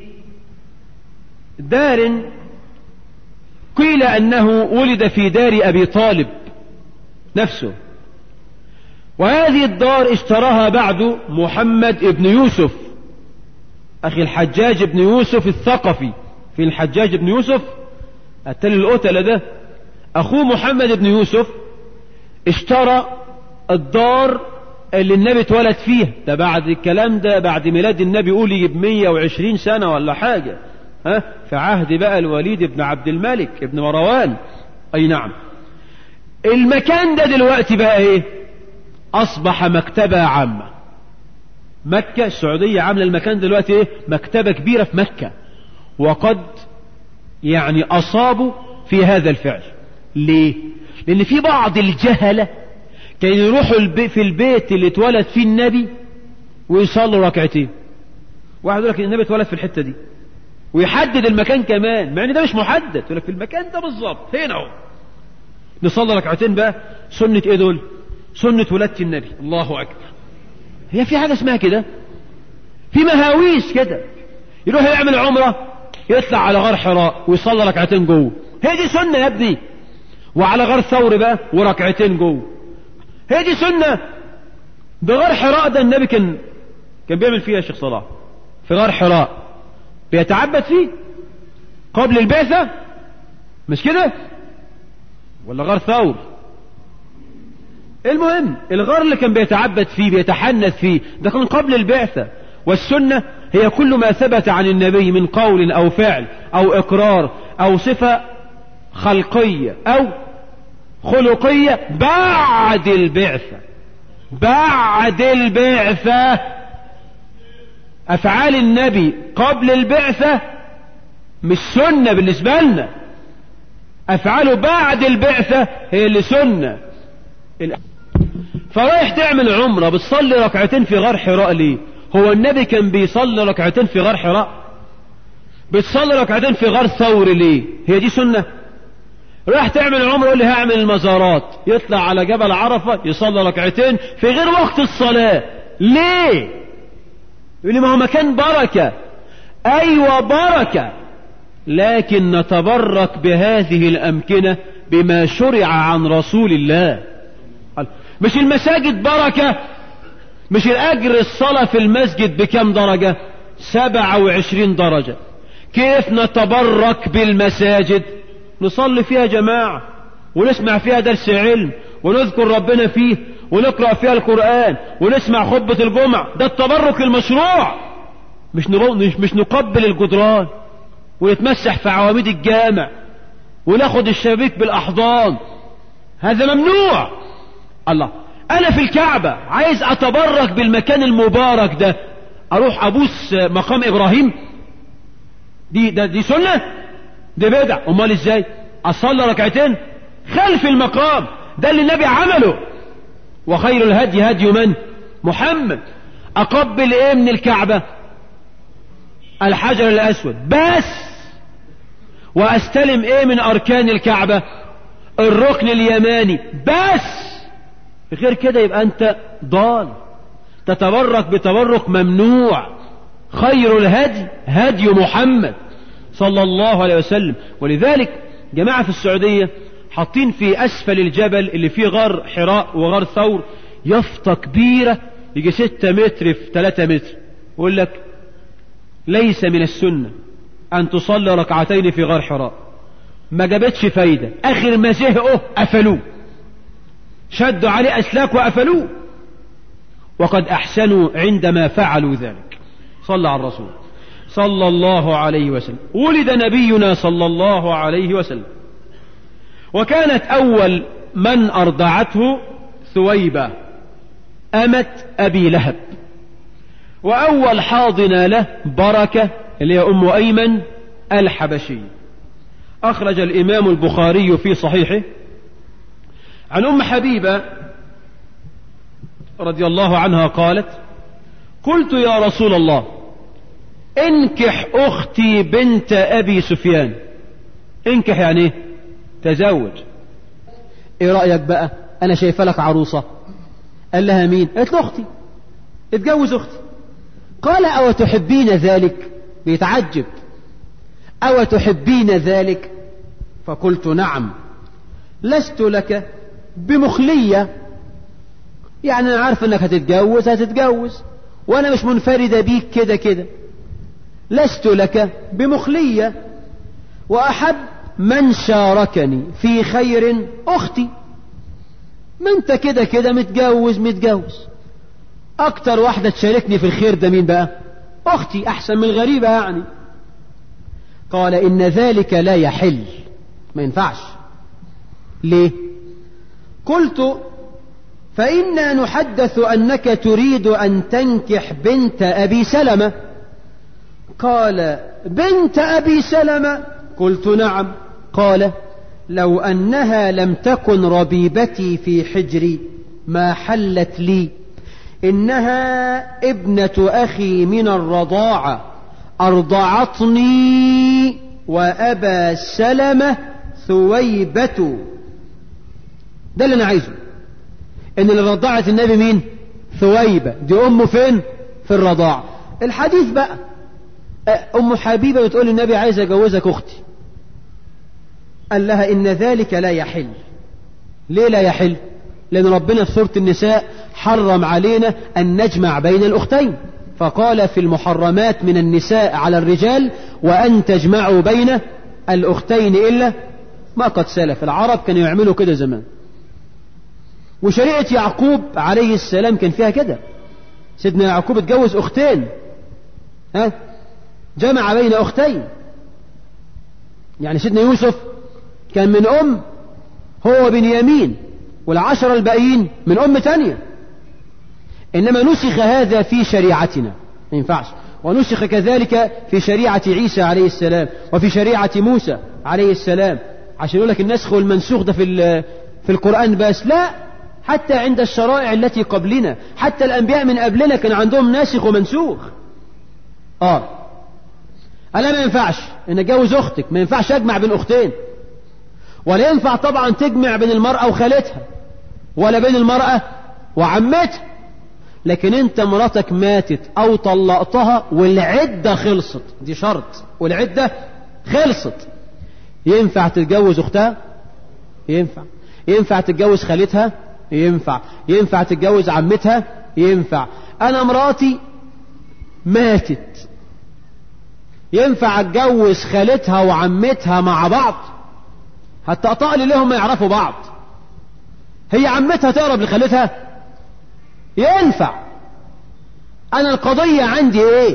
دار قيل أنه ولد في دار أبي طالب نفسه وهذه الدار اشتراها بعد محمد ابن يوسف أخي الحجاج بن يوسف الثقفي في الحجاج بن يوسف التل القتلة ده أخوه محمد بن يوسف اشترى الدار اللي النبي اتولد فيها ده بعد الكلام ده بعد ميلاد النبي يقول يجيب 120 سنة ولا حاجة ها في عهد بقى الوليد بن عبد الملك ابن مروان أي نعم المكان ده دلوقتي بقى ايه أصبح مكتبة عامة مكة السعودية عاملة المكان دلوقتي ايه مكتبة كبيرة في مكة وقد يعني أصابوا في هذا الفعل ليه لأن في بعض الجهلة كانوا يروحوا البي في البيت اللي اتولد فيه النبي ويصلوا ركعتين واحد يقول لك النبي اتولد في الحتة دي ويحدد المكان كمان مع ان ده مش محدد يقول لك في المكان ده بالظبط هنا اهو نصلي ركعتين بقى سنة ايه دول سنة ولادة النبي الله اكبر هي في حاجة اسمها كده في مهاويس كده يروح يعمل عمرة يطلع على غار حراء ويصلي ركعتين جوه هي دي سنة يا ابني وعلى غار ثور بقى وركعتين جوه هي دي سنة ده غار حراء ده النبي كان كان بيعمل فيها يا شيخ صلاح في غار حراء بيتعبد فيه قبل البعثة مش كده ولا غار ثور المهم الغار اللي كان بيتعبد فيه بيتحنث فيه ده كان قبل البعثة والسنة هي كل ما ثبت عن النبي من قول أو فعل أو إقرار أو صفة خلقية أو خلقية بعد البعثة بعد البعثة أفعال النبي قبل البعثة مش سنة بالنسبة لنا أفعاله بعد البعثة هي اللي سنة فرايح تعمل عمرة بتصلي ركعتين في غار حراء ليه هو النبي كان بيصلي ركعتين في غار حراء بتصلي ركعتين في غار ثور ليه هي دي سنة راح تعمل عمره يقول لي هعمل المزارات يطلع على جبل عرفة يصلي ركعتين في غير وقت الصلاة ليه يقول لي ما هو مكان بركة ايوه بركة لكن نتبرك بهذه الامكنة بما شرع عن رسول الله مش المساجد بركة مش الأجر الصلاة في المسجد بكم درجة سبعة وعشرين درجة كيف نتبرك بالمساجد نصلي فيها جماعة ونسمع فيها درس علم ونذكر ربنا فيه ونقرأ فيها القرآن ونسمع خطبة الجمعة ده التبرك المشروع مش مش مش نقبل الجدران ونتمسح في عواميد الجامع وناخد الشبابيك بالأحضان هذا ممنوع الله انا في الكعبة عايز اتبرك بالمكان المبارك ده اروح ابوس مقام ابراهيم دي ده دي سنة دي بدع امال ازاي اصلي ركعتين خلف المقام ده اللي النبي عمله وخير الهدي هدي من محمد اقبل ايه من الكعبة الحجر الاسود بس واستلم ايه من اركان الكعبة الركن اليماني بس غير كده يبقى انت ضال تتبرك بتبرك ممنوع خير الهدي هدي محمد صلى الله عليه وسلم ولذلك جماعة في السعودية حاطين في اسفل الجبل اللي فيه غار حراء وغار ثور يافطة كبيرة يجي ستة متر في ثلاثة متر يقول لك ليس من السنة ان تصلي ركعتين في غار حراء ما جابتش فايدة اخر ما زهقوا قفلوه شدوا عليه أسلاك وأفلوه وقد أحسنوا عندما فعلوا ذلك صلى على الرسول صلى الله عليه وسلم ولد نبينا صلى الله عليه وسلم وكانت أول من أرضعته ثويبة أمت أبي لهب وأول حاضنة له بركة اللي هي أم أيمن الحبشي أخرج الإمام البخاري في صحيحه عن أم حبيبة رضي الله عنها قالت قلت يا رسول الله انكح أختي بنت أبي سفيان انكح يعني ايه تزوج ايه رأيك بقى انا شايفة لك عروسة قال لها مين قالت له اختي اتجوز اختي قال او تحبين ذلك بيتعجب او تحبين ذلك فقلت نعم لست لك بمخلية يعني انا عارف انك هتتجوز هتتجوز وانا مش منفردة بيك كده كده لست لك بمخلية واحب من شاركني في خير اختي ما انت كده كده متجوز متجوز اكتر واحدة تشاركني في الخير ده مين بقى اختي احسن من الغريبة يعني قال ان ذلك لا يحل ما ينفعش ليه قلت فإنا نحدث أنك تريد أن تنكح بنت أبي سلمة قال بنت أبي سلمة قلت نعم قال لو أنها لم تكن ربيبتي في حجري ما حلت لي إنها ابنة أخي من الرضاعة أرضعتني وأبا سلمة ثويبة ده اللي أنا عايزه إن اللي رضعت النبي مين ثويبة دي أمه فين في الرضاعة الحديث بقى أم حبيبة بتقول النبي عايز أجوزك أختي قال لها إن ذلك لا يحل ليه لا يحل لأن ربنا في سورة النساء حرم علينا أن نجمع بين الأختين فقال في المحرمات من النساء على الرجال وأن تجمعوا بين الأختين إلا ما قد سلف العرب كانوا يعملوا كده زمان وشريعة يعقوب عليه السلام كان فيها كده سيدنا يعقوب اتجوز أختين ها جمع بين أختين يعني سيدنا يوسف كان من أم هو بنيامين والعشرة الباقيين من أم تانية إنما نسخ هذا في شريعتنا ما ينفعش ونسخ كذلك في شريعة عيسى عليه السلام وفي شريعة موسى عليه السلام عشان يقول لك النسخ والمنسوخ ده في في القرآن بس لا حتى عند الشرائع التي قبلنا حتى الأنبياء من قبلنا كان عندهم ناسخ ومنسوخ آه أنا ما ينفعش إن أتجوز أختك ما ينفعش أجمع بين أختين ولا ينفع طبعا تجمع بين المرأة وخالتها ولا بين المرأة وعمتها لكن انت مراتك ماتت او طلقتها والعدة خلصت دي شرط والعدة خلصت ينفع تتجوز اختها ينفع ينفع تتجوز خالتها ينفع ينفع تتجوز عمتها ينفع انا مراتي ماتت ينفع اتجوز خالتها وعمتها مع بعض هتقطع لي ليهم ما يعرفوا بعض هي عمتها تقرب لخالتها ينفع انا القضية عندي ايه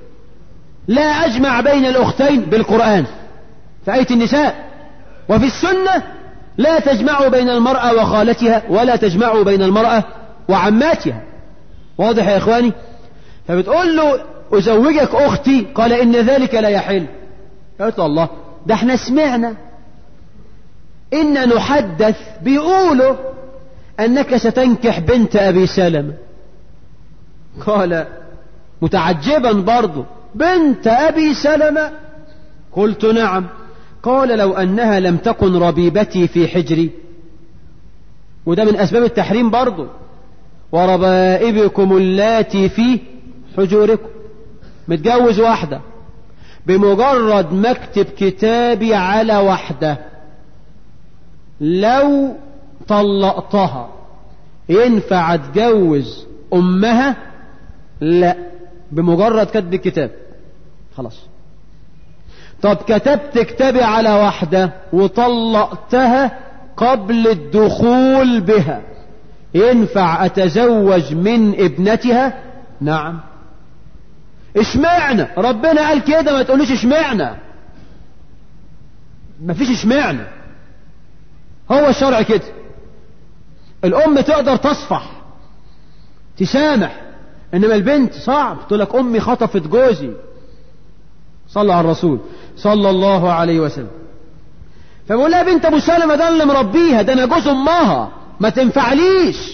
لا اجمع بين الاختين بالقرآن في آية النساء وفي السنة لا تجمعوا بين المرأة وخالتها ولا تجمعوا بين المرأة وعماتها واضح يا اخواني فبتقول له ازوجك اختي قال ان ذلك لا يحل قالت له الله ده احنا سمعنا إن نحدث بيقولوا أنك ستنكح بنت أبي سلمة قال متعجبا برضو بنت أبي سلمة قلت نعم قال لو أنها لم تكن ربيبتي في حجري وده من أسباب التحريم برضو وربائبكم اللاتي في حجوركم متجوز واحدة بمجرد مكتب كتابي على واحده لو طلقتها ينفع اتجوز امها لا بمجرد كتب الكتاب خلاص طب كتبت كتابي على واحدة وطلقتها قبل الدخول بها ينفع اتزوج من ابنتها نعم اشمعنى ربنا قال كده ما تقوليش اشمعنى مفيش اشمعنى هو الشرع كده الأم تقدر تصفح تسامح إنما البنت صعب تقول لك أمي خطفت جوزي صلى على الرسول صلى الله عليه وسلم فبقول لها بنت أبو سلمة ده اللي مربيها ده أنا جوز أمها ما تنفعليش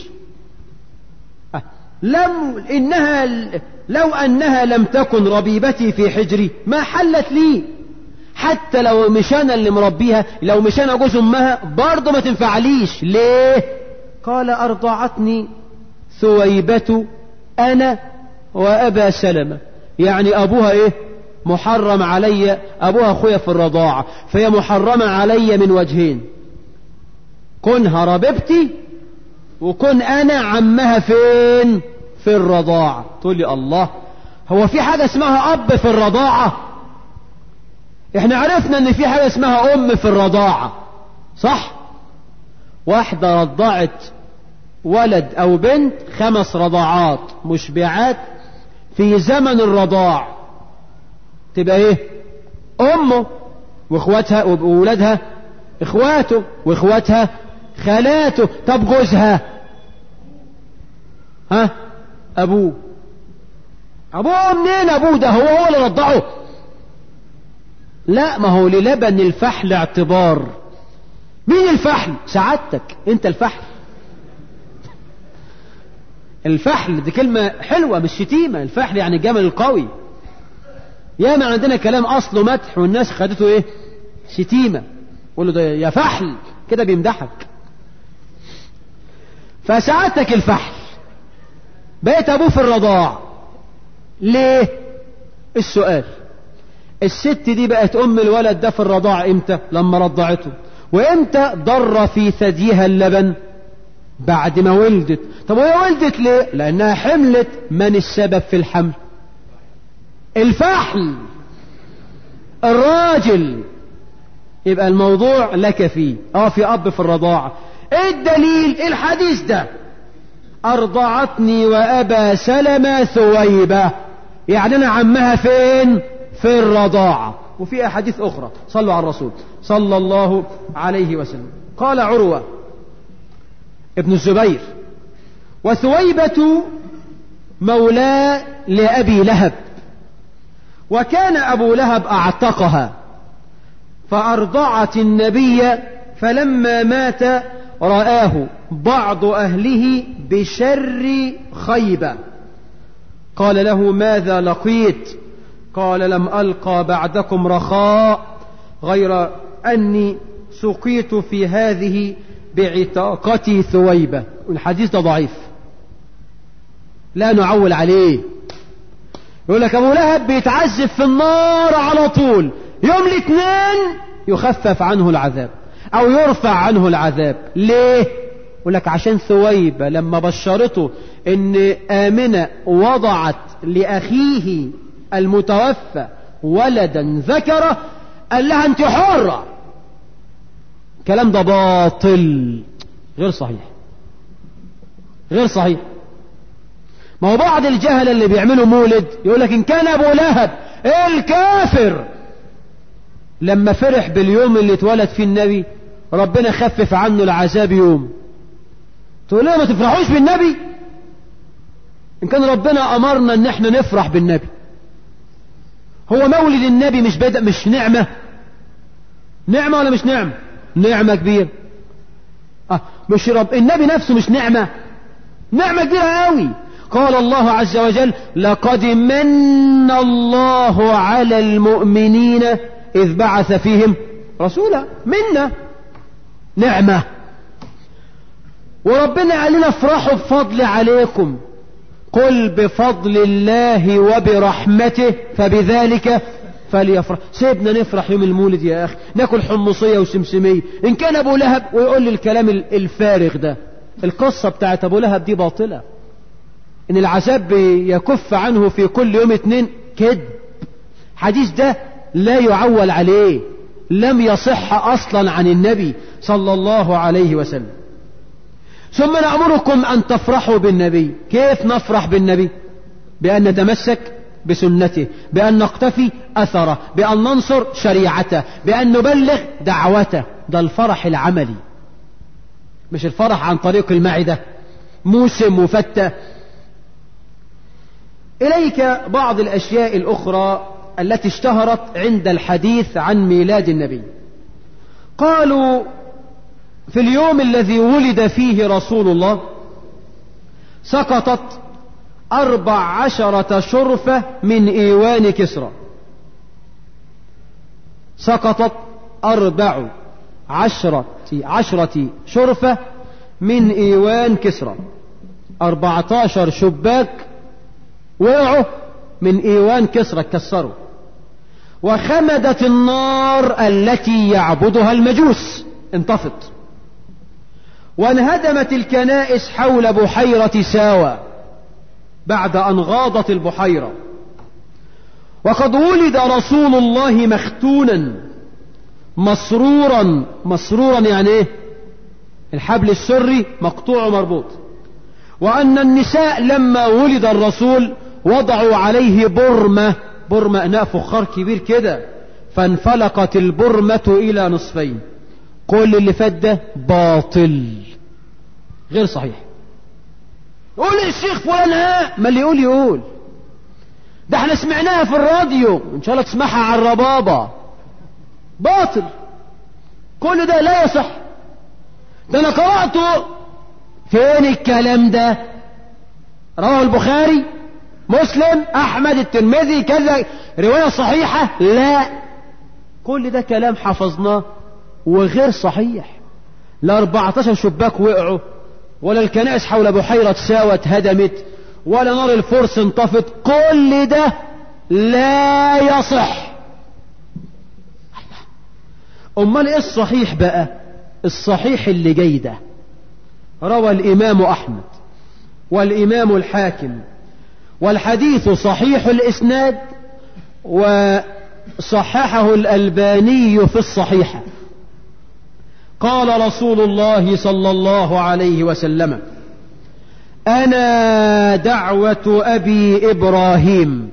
لم إنها لو أنها لم تكن ربيبتي في حجري ما حلت لي حتى لو مش انا اللي مربيها لو مش انا جوز امها برضه ما تنفعليش ليه قال ارضعتني ثويبة انا وابا سلمة يعني ابوها ايه محرم علي ابوها اخويا في الرضاعة فهي محرمة علي من وجهين كنها ربيبتي وكن انا عمها فين في الرضاعة تقول لي الله هو في حاجة اسمها اب في الرضاعة احنا عرفنا ان في حاجة اسمها ام في الرضاعة صح واحدة رضعت ولد او بنت خمس رضاعات مشبعات في زمن الرضاع تبقى ايه امه واخواتها وولادها اخواته واخواتها خالاته طب جوزها ها ابوه ابوه منين ابوه ده هو هو اللي رضعه لا ما هو للبن الفحل اعتبار مين الفحل سعادتك انت الفحل الفحل دي كلمة حلوة مش شتيمة الفحل يعني الجمل القوي ياما عندنا كلام أصله مدح والناس خدته إيه شتيمة قول له ده يا فحل كده بيمدحك فسعادتك الفحل بقيت أبوه في الرضاع ليه السؤال الست دي بقت أم الولد ده في الرضاع إمتى لما رضعته وإمتى ضر في ثديها اللبن بعد ما ولدت طب وهي ولدت ليه لأنها حملت من السبب في الحمل الفحل الراجل يبقى الموضوع لك فيه اه في اب في الرضاعة ايه الدليل الحديث ده ارضعتني وابا سلمة ثويبة يعني انا عمها فين في الرضاعة وفي احاديث اخرى صلوا على الرسول صلى الله عليه وسلم قال عروة ابن الزبير وثويبة مولاه لأبي لهب وكان أبو لهب أعتقها فأرضعت النبي فلما مات رآه بعض أهله بشر خيبة قال له ماذا لقيت قال لم ألقى بعدكم رخاء غير أني سقيت في هذه بعتاقتي ثويبة الحديث ده ضعيف لا نعول عليه يقول لك ابو لهب بيتعذب في النار على طول يوم الاثنين يخفف عنه العذاب او يرفع عنه العذاب ليه يقول لك عشان ثويبة لما بشرته ان آمنة وضعت لأخيه المتوفى ولدا ذكره قال لها انت حرة الكلام ده باطل غير صحيح غير صحيح ما هو بعض الجهل اللي بيعملوا مولد يقول لك ان كان ابو لهب الكافر لما فرح باليوم اللي اتولد فيه النبي ربنا خفف عنه العذاب يوم تقول له ما تفرحوش بالنبي ان كان ربنا امرنا ان احنا نفرح بالنبي هو مولد النبي مش بدأ مش نعمة نعمة ولا مش نعمة نعمة كبيرة اه مش رب النبي نفسه مش نعمة نعمة كبيرة قوي قال الله عز وجل لقد من الله على المؤمنين إذ بعث فيهم رسولا منا نعمة وربنا قال لنا افرحوا بفضل عليكم قل بفضل الله وبرحمته فبذلك فليفرح سيبنا نفرح يوم المولد يا أخي ناكل حمصية وسمسمية إن كان أبو لهب ويقول لي الكلام الفارغ ده القصة بتاعت أبو لهب دي باطلة إن العذاب يكف عنه في كل يوم اتنين كذب حديث ده لا يعول عليه لم يصح أصلا عن النبي صلى الله عليه وسلم ثم نأمركم أن تفرحوا بالنبي كيف نفرح بالنبي بأن نتمسك بسنته بأن نقتفي أثره بأن ننصر شريعته بأن نبلغ دعوته ده الفرح العملي مش الفرح عن طريق المعدة موسم وفتة إليك بعض الأشياء الأخرى التي اشتهرت عند الحديث عن ميلاد النبي قالوا في اليوم الذي ولد فيه رسول الله سقطت أربع عشرة شرفة من إيوان كسرى سقطت أربع عشرة عشرة شرفة من إيوان كسرى أربعتاشر شباك وقعوا من إيوان كسرى اتكسروا وخمدت النار التي يعبدها المجوس انطفت وانهدمت الكنائس حول بحيرة ساوى بعد أن غاضت البحيرة وقد ولد رسول الله مختونا مسرورا مسرورا يعني ايه الحبل السري مقطوع ومربوط وأن النساء لما ولد الرسول وضعوا عليه برمة برمة إناء فخار كبير كده فانفلقت البرمة إلى نصفين كل اللي فات ده باطل غير صحيح قول الشيخ فلان ها ما اللي يقول يقول ده احنا سمعناها في الراديو ان شاء الله تسمعها على الربابة باطل كل ده لا يصح ده انا قرأته فين الكلام ده رواه البخاري مسلم أحمد الترمذي كذا رواية صحيحة لا كل ده كلام حفظناه وغير صحيح لا 14 شباك وقعوا ولا الكنائس حول بحيرة ساوت هدمت ولا نار الفرس انطفت كل ده لا يصح امال ايه الصحيح بقى الصحيح اللي جاي ده روى الامام احمد والامام الحاكم والحديث صحيح الاسناد وصححه الالباني في الصحيحه قال رسول الله صلى الله عليه وسلم انا دعوه ابي ابراهيم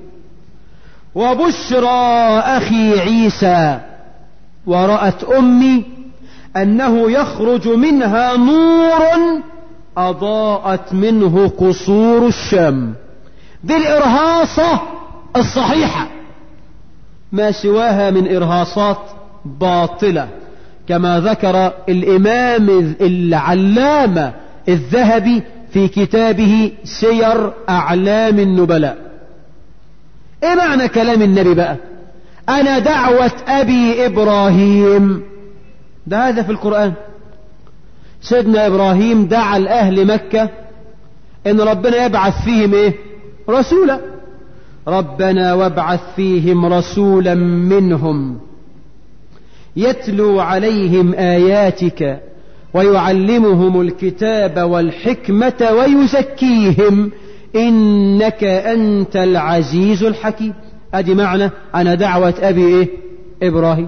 وبشرى اخي عيسى ورات امي انه يخرج منها نور اضاءت منه قصور الشام دي الارهاصه الصحيحه ما سواها من ارهاصات باطله كما ذكر الامام العلامه الذهبي في كتابه سير اعلام النبلاء ايه معنى كلام النبي بقى انا دعوة ابي ابراهيم ده هذا في القرآن سيدنا ابراهيم دعا لاهل مكة ان ربنا يبعث فيهم ايه رسولا ربنا وابعث فيهم رسولا منهم يتلو عليهم اياتك ويعلمهم الكتاب والحكمة ويزكيهم إنك أنت العزيز الحكيم أدي معنى أنا دعوة أبي إيه؟ إبراهيم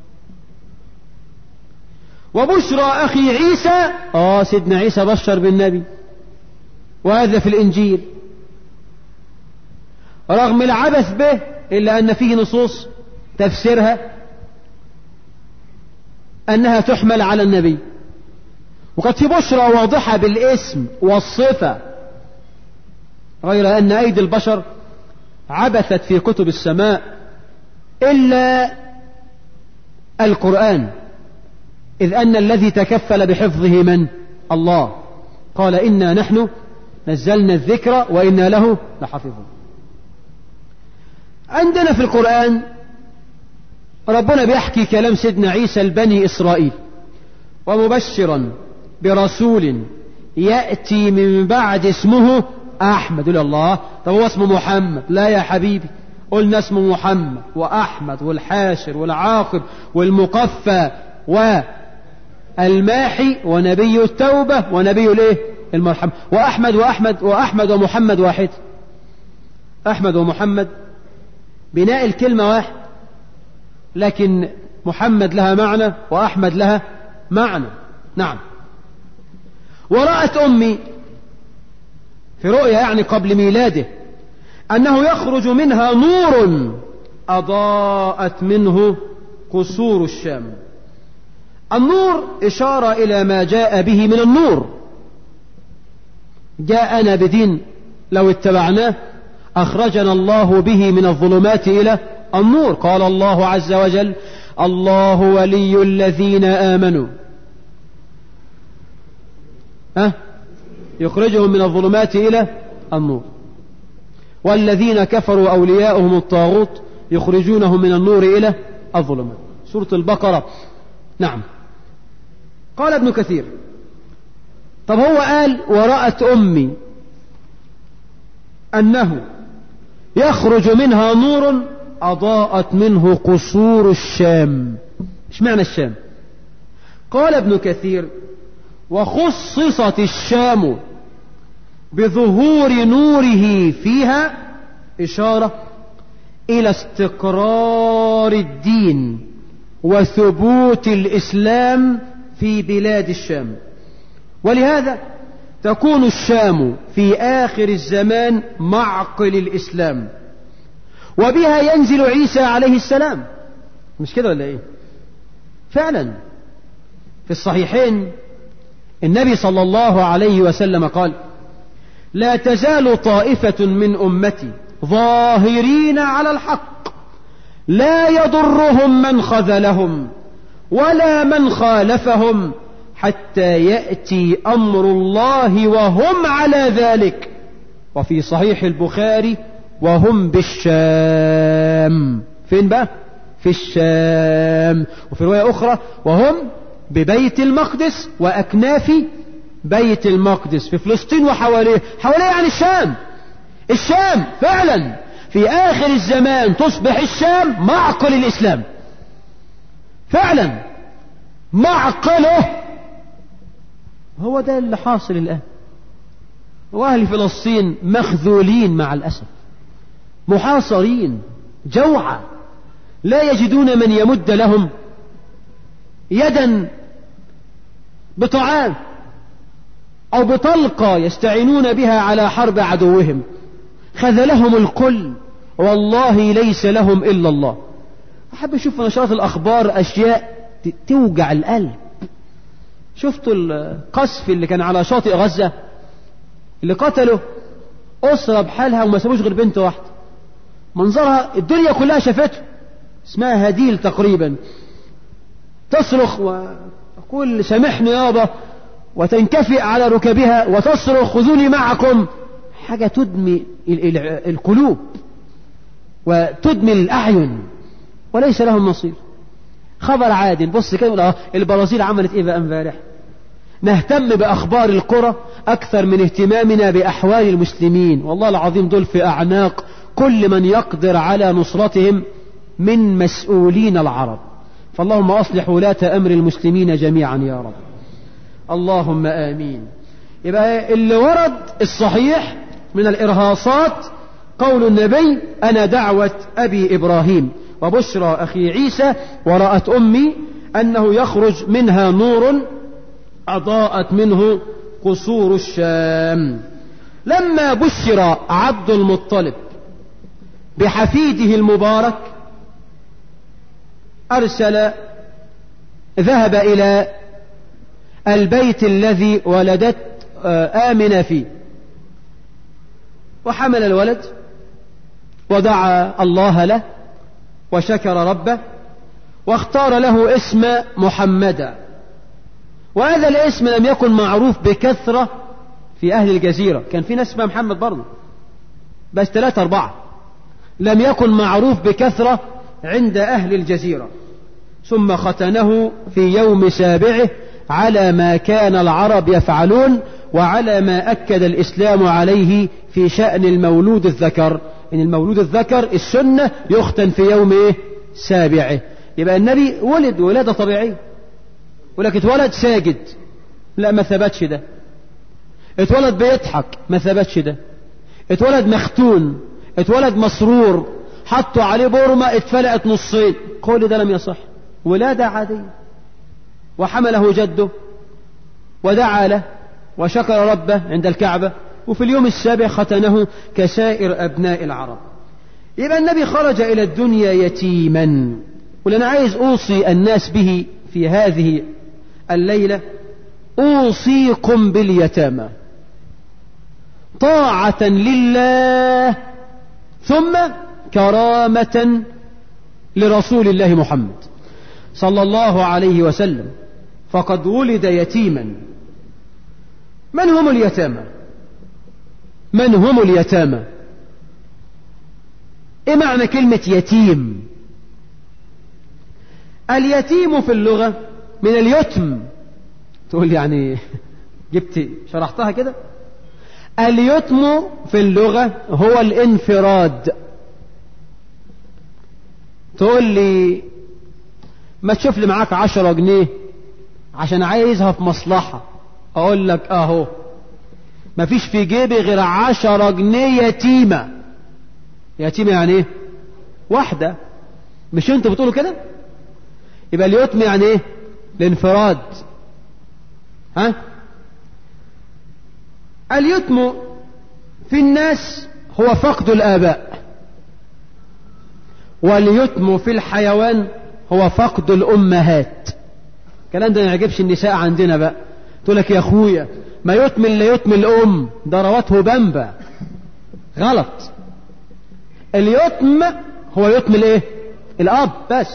وبشرى أخي عيسى آه سيدنا عيسى بشر بالنبي وهذا في الإنجيل رغم العبث به إلا أن فيه نصوص تفسيرها أنها تحمل على النبي وقد في بشرى واضحة بالاسم والصفة غير أن أيدي البشر عبثت في كتب السماء إلا القرآن إذ أن الذي تكفل بحفظه من الله قال إنا نحن نزلنا الذكر وإنا له لحافظون عندنا في القرآن ربنا بيحكي كلام سيدنا عيسى البني إسرائيل ومبشرا برسول يأتي من بعد اسمه أحمد يقول الله طب هو اسمه محمد لا يا حبيبي قلنا اسمه محمد وأحمد والحاشر والعاقب والمقفى والماحي ونبي التوبة ونبي الايه المرحمة وأحمد وأحمد وأحمد ومحمد واحد أحمد ومحمد بناء الكلمة واحد لكن محمد لها معنى وأحمد لها معنى نعم ورأت أمي في رؤيا يعني قبل ميلاده أنه يخرج منها نور أضاءت منه قصور الشام النور إشارة إلى ما جاء به من النور جاءنا بدين لو اتبعناه أخرجنا الله به من الظلمات إلى النور قال الله عز وجل الله ولي الذين آمنوا ها يخرجهم من الظلمات إلى النور والذين كفروا أولياؤهم الطاغوت يخرجونهم من النور إلى الظلمات سورة البقرة نعم قال ابن كثير طب هو قال ورأت أمي أنه يخرج منها نور أضاءت منه قصور الشام ايش معنى الشام قال ابن كثير وخصصت الشام بظهور نوره فيها إشارة إلى استقرار الدين وثبوت الإسلام في بلاد الشام ولهذا تكون الشام في آخر الزمان معقل الإسلام وبها ينزل عيسى عليه السلام مش كده ولا ايه فعلا في الصحيحين النبي صلى الله عليه وسلم قال لا تزال طائفة من أمتي ظاهرين على الحق لا يضرهم من خذلهم ولا من خالفهم حتى يأتي أمر الله وهم على ذلك وفي صحيح البخاري وهم بالشام فين بقى في الشام وفي رواية أخرى وهم ببيت المقدس وأكناف بيت المقدس في فلسطين وحواليه حواليه يعني الشام الشام فعلا في آخر الزمان تصبح الشام معقل الإسلام فعلا معقله هو ده اللي حاصل الآن وأهل فلسطين مخذولين مع الأسف محاصرين جوعى لا يجدون من يمد لهم يدا بطعام أو بطلقة يستعينون بها على حرب عدوهم خذلهم الكل والله ليس لهم إلا الله أحب أشوف نشرات الأخبار أشياء توجع القلب شفتوا القصف اللي كان على شاطئ غزة اللي قتلوا أسرة بحالها وما سابوش غير بنت واحدة منظرها الدنيا كلها شافته اسمها هديل تقريبا تصرخ وتقول سامحني يابا وتنكفئ على ركبها وتصرخ خذوني معكم حاجة تدمي القلوب وتدمي الأعين وليس لهم نصير خبر عادل بص كده البرازيل عملت ايه بقى امبارح نهتم بأخبار القرى أكثر من اهتمامنا بأحوال المسلمين والله العظيم دول في أعناق كل من يقدر على نصرتهم من مسؤولين العرب فاللهم أصلح ولاة أمر المسلمين جميعا يا رب اللهم آمين يبقى اللي ورد الصحيح من الإرهاصات قول النبي أنا دعوة أبي إبراهيم وبشرى أخي عيسى ورأت أمي أنه يخرج منها نور أضاءت منه قصور الشام لما بشر عبد المطلب بحفيده المبارك أرسل ذهب إلى البيت الذي ولدت آمنة فيه وحمل الولد ودعا الله له وشكر ربه واختار له اسم محمدا وهذا الاسم لم يكن معروف بكثرة في أهل الجزيرة كان في ناس اسمها محمد برضه بس ثلاثة أربعة لم يكن معروف بكثرة عند أهل الجزيرة ثم ختنه في يوم سابعه على ما كان العرب يفعلون وعلى ما أكد الإسلام عليه في شأن المولود الذكر إن المولود الذكر السنة يختن في يوم إيه؟ سابعه يبقى النبي ولد ولادة طبيعية ولك اتولد ساجد لا ما ثبتش ده اتولد بيضحك ما ثبتش ده اتولد مختون اتولد مسرور حطوا عليه بورمة اتفلقت نصين كل ده لم يصح ولادة عادية وحمله جده ودعا له وشكر ربه عند الكعبة وفي اليوم السابع ختنه كسائر أبناء العرب يبقى النبي خرج إلى الدنيا يتيما ولأنا عايز أوصي الناس به في هذه الليلة أوصيكم باليتامى طاعة لله ثم كرامة لرسول الله محمد صلى الله عليه وسلم فقد ولد يتيما من هم اليتامى من هم اليتامى ايه معنى كلمة يتيم اليتيم في اللغة من اليتم تقول يعني جبت شرحتها كده اليتم في اللغة هو الانفراد تقول لي ما تشوف لي معاك عشرة جنيه عشان عايزها في مصلحة اقول لك اهو ما فيش في جيبي غير عشرة جنيه يتيمة يتيمة يعني ايه واحدة مش انتوا بتقولوا كده يبقى اليتم يعني ايه الانفراد ها اليتم في الناس هو فقد الآباء واليتم في الحيوان هو فقد الأمهات الكلام ده ما يعجبش النساء عندنا بقى تقول لك يا أخويا ما يتم إلا يتم الأم ده روته بمبة غلط اليتم هو يتم الايه الأب بس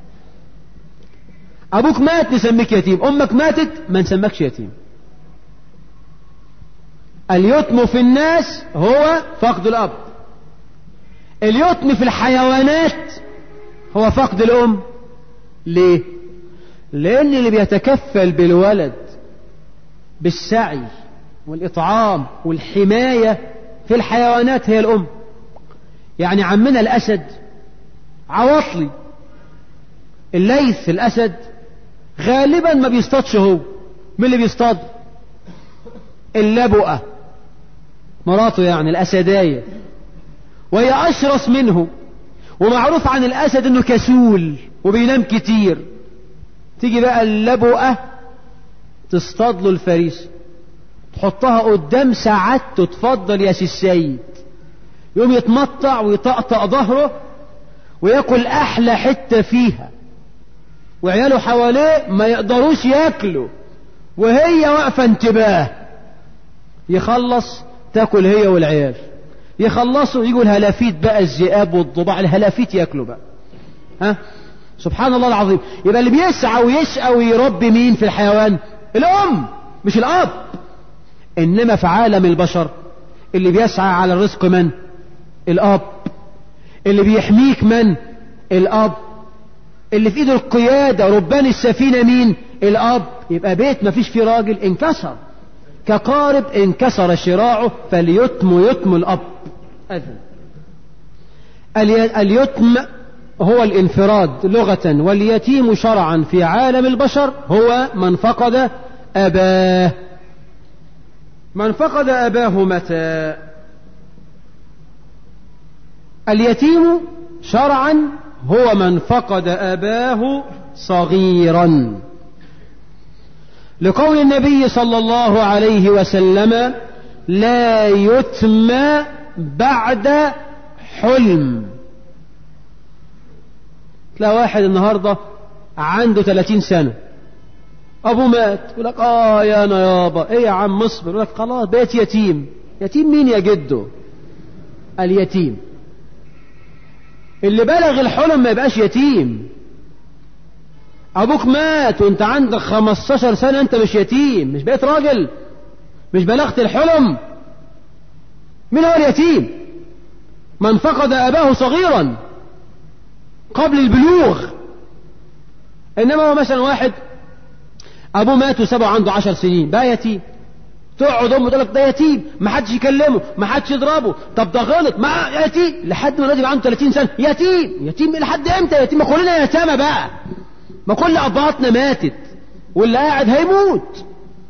أبوك مات نسميك يتيم أمك ماتت ما نسمكش يتيم اليتم في الناس هو فقد الأب اليتم في الحيوانات هو فقد الأم ليه لأن اللي بيتكفل بالولد بالسعي والإطعام والحماية في الحيوانات هي الأم يعني عمنا الأسد عواطلي الليث الأسد غالبا ما بيصطادش هو من اللي بيصطاد اللبؤة مراته يعني الأسداية وهي أشرس منه ومعروف عن الأسد أنه كسول وبينام كتير تيجي بقى اللبؤة تصطاد له الفريسة تحطها قدام سعادته تفضل يا سي السيد يقوم يتمطع ويطقطق ظهره وياكل احلى حته فيها وعياله حواليه ما يقدروش ياكلوا وهي واقفه انتباه يخلص تاكل هي والعيال يخلصوا يجوا الهلافيت بقى الذئاب والضباع الهلافيت ياكلوا بقى ها سبحان الله العظيم يبقى اللي بيسعى ويشقى ويربي مين في الحيوان الام مش الاب انما في عالم البشر اللي بيسعى على الرزق من الاب اللي بيحميك من الاب اللي في ايده القيادة ربان السفينة مين الاب يبقى بيت ما فيش فيه راجل انكسر كقارب انكسر شراعه فليتم يتم الاب أذن. اليتم هو الانفراد لغة واليتيم شرعا في عالم البشر هو من فقد أباه من فقد أباه متى اليتيم شرعا هو من فقد أباه صغيرا لقول النبي صلى الله عليه وسلم لا يتم بعد حلم تلاقي واحد النهاردة عنده 30 سنة أبوه مات يقول لك آه يا أنا يابا إيه يا عم مصبر يقول لك خلاص بقيت يتيم يتيم مين يا جده اليتيم اللي بلغ الحلم ما يبقاش يتيم أبوك مات وأنت عندك 15 سنة أنت مش يتيم مش بقيت راجل مش بلغت الحلم من هو اليتيم من فقد أباه صغيرا قبل البلوغ إنما هو مثلا واحد أبوه مات وسابه عنده عشر سنين بقى يتيم تقعد أمه تقول لك ده يتيم ما حدش يكلمه ما حدش يضربه طب ده غلط ما يتيم لحد ما الراجل عنده 30 سنة يتيم يتيم لحد امتى يتيم ما كلنا يتامى بقى ما كل أبهاتنا ماتت واللي قاعد هيموت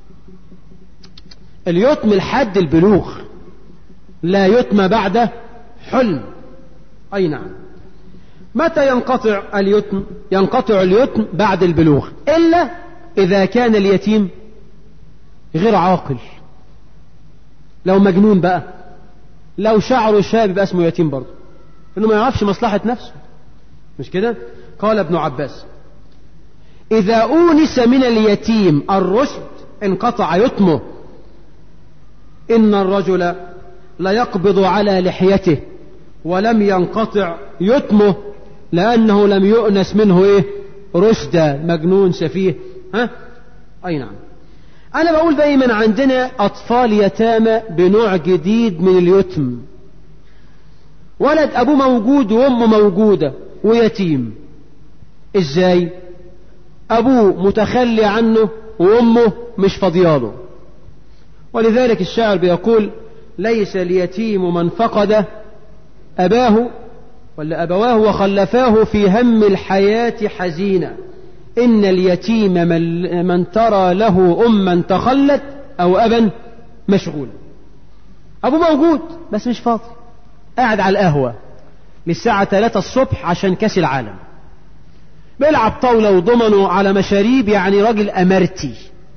اليتم لحد البلوغ لا يتم بعد حلم أي نعم متى ينقطع اليتم ينقطع اليتم بعد البلوغ إلا إذا كان اليتيم غير عاقل لو مجنون بقى لو شعره شاب يبقى اسمه يتيم برضه انه ما يعرفش مصلحة نفسه مش كده قال ابن عباس إذا أونس من اليتيم الرشد انقطع يتمه إن الرجل ليقبض على لحيته ولم ينقطع يتمه لأنه لم يؤنس منه إيه رشدا مجنون سفيه ها أي نعم أنا بقول دايما عندنا أطفال يتامى بنوع جديد من اليتم ولد أبوه موجود وأمه موجودة ويتيم إزاي أبوه متخلي عنه وأمه مش فضياله ولذلك الشاعر بيقول ليس اليتيم من فقد أباه ولا أبواه وخلفاه في هم الحياة حزينا إن اليتيم من, من ترى له أما تخلت أو أبا مشغولا أبو موجود بس مش فاضي قاعد على القهوة للساعة 3 الصبح عشان كاس العالم بيلعب طاولة وضمنه على مشاريب يعني راجل أمرتي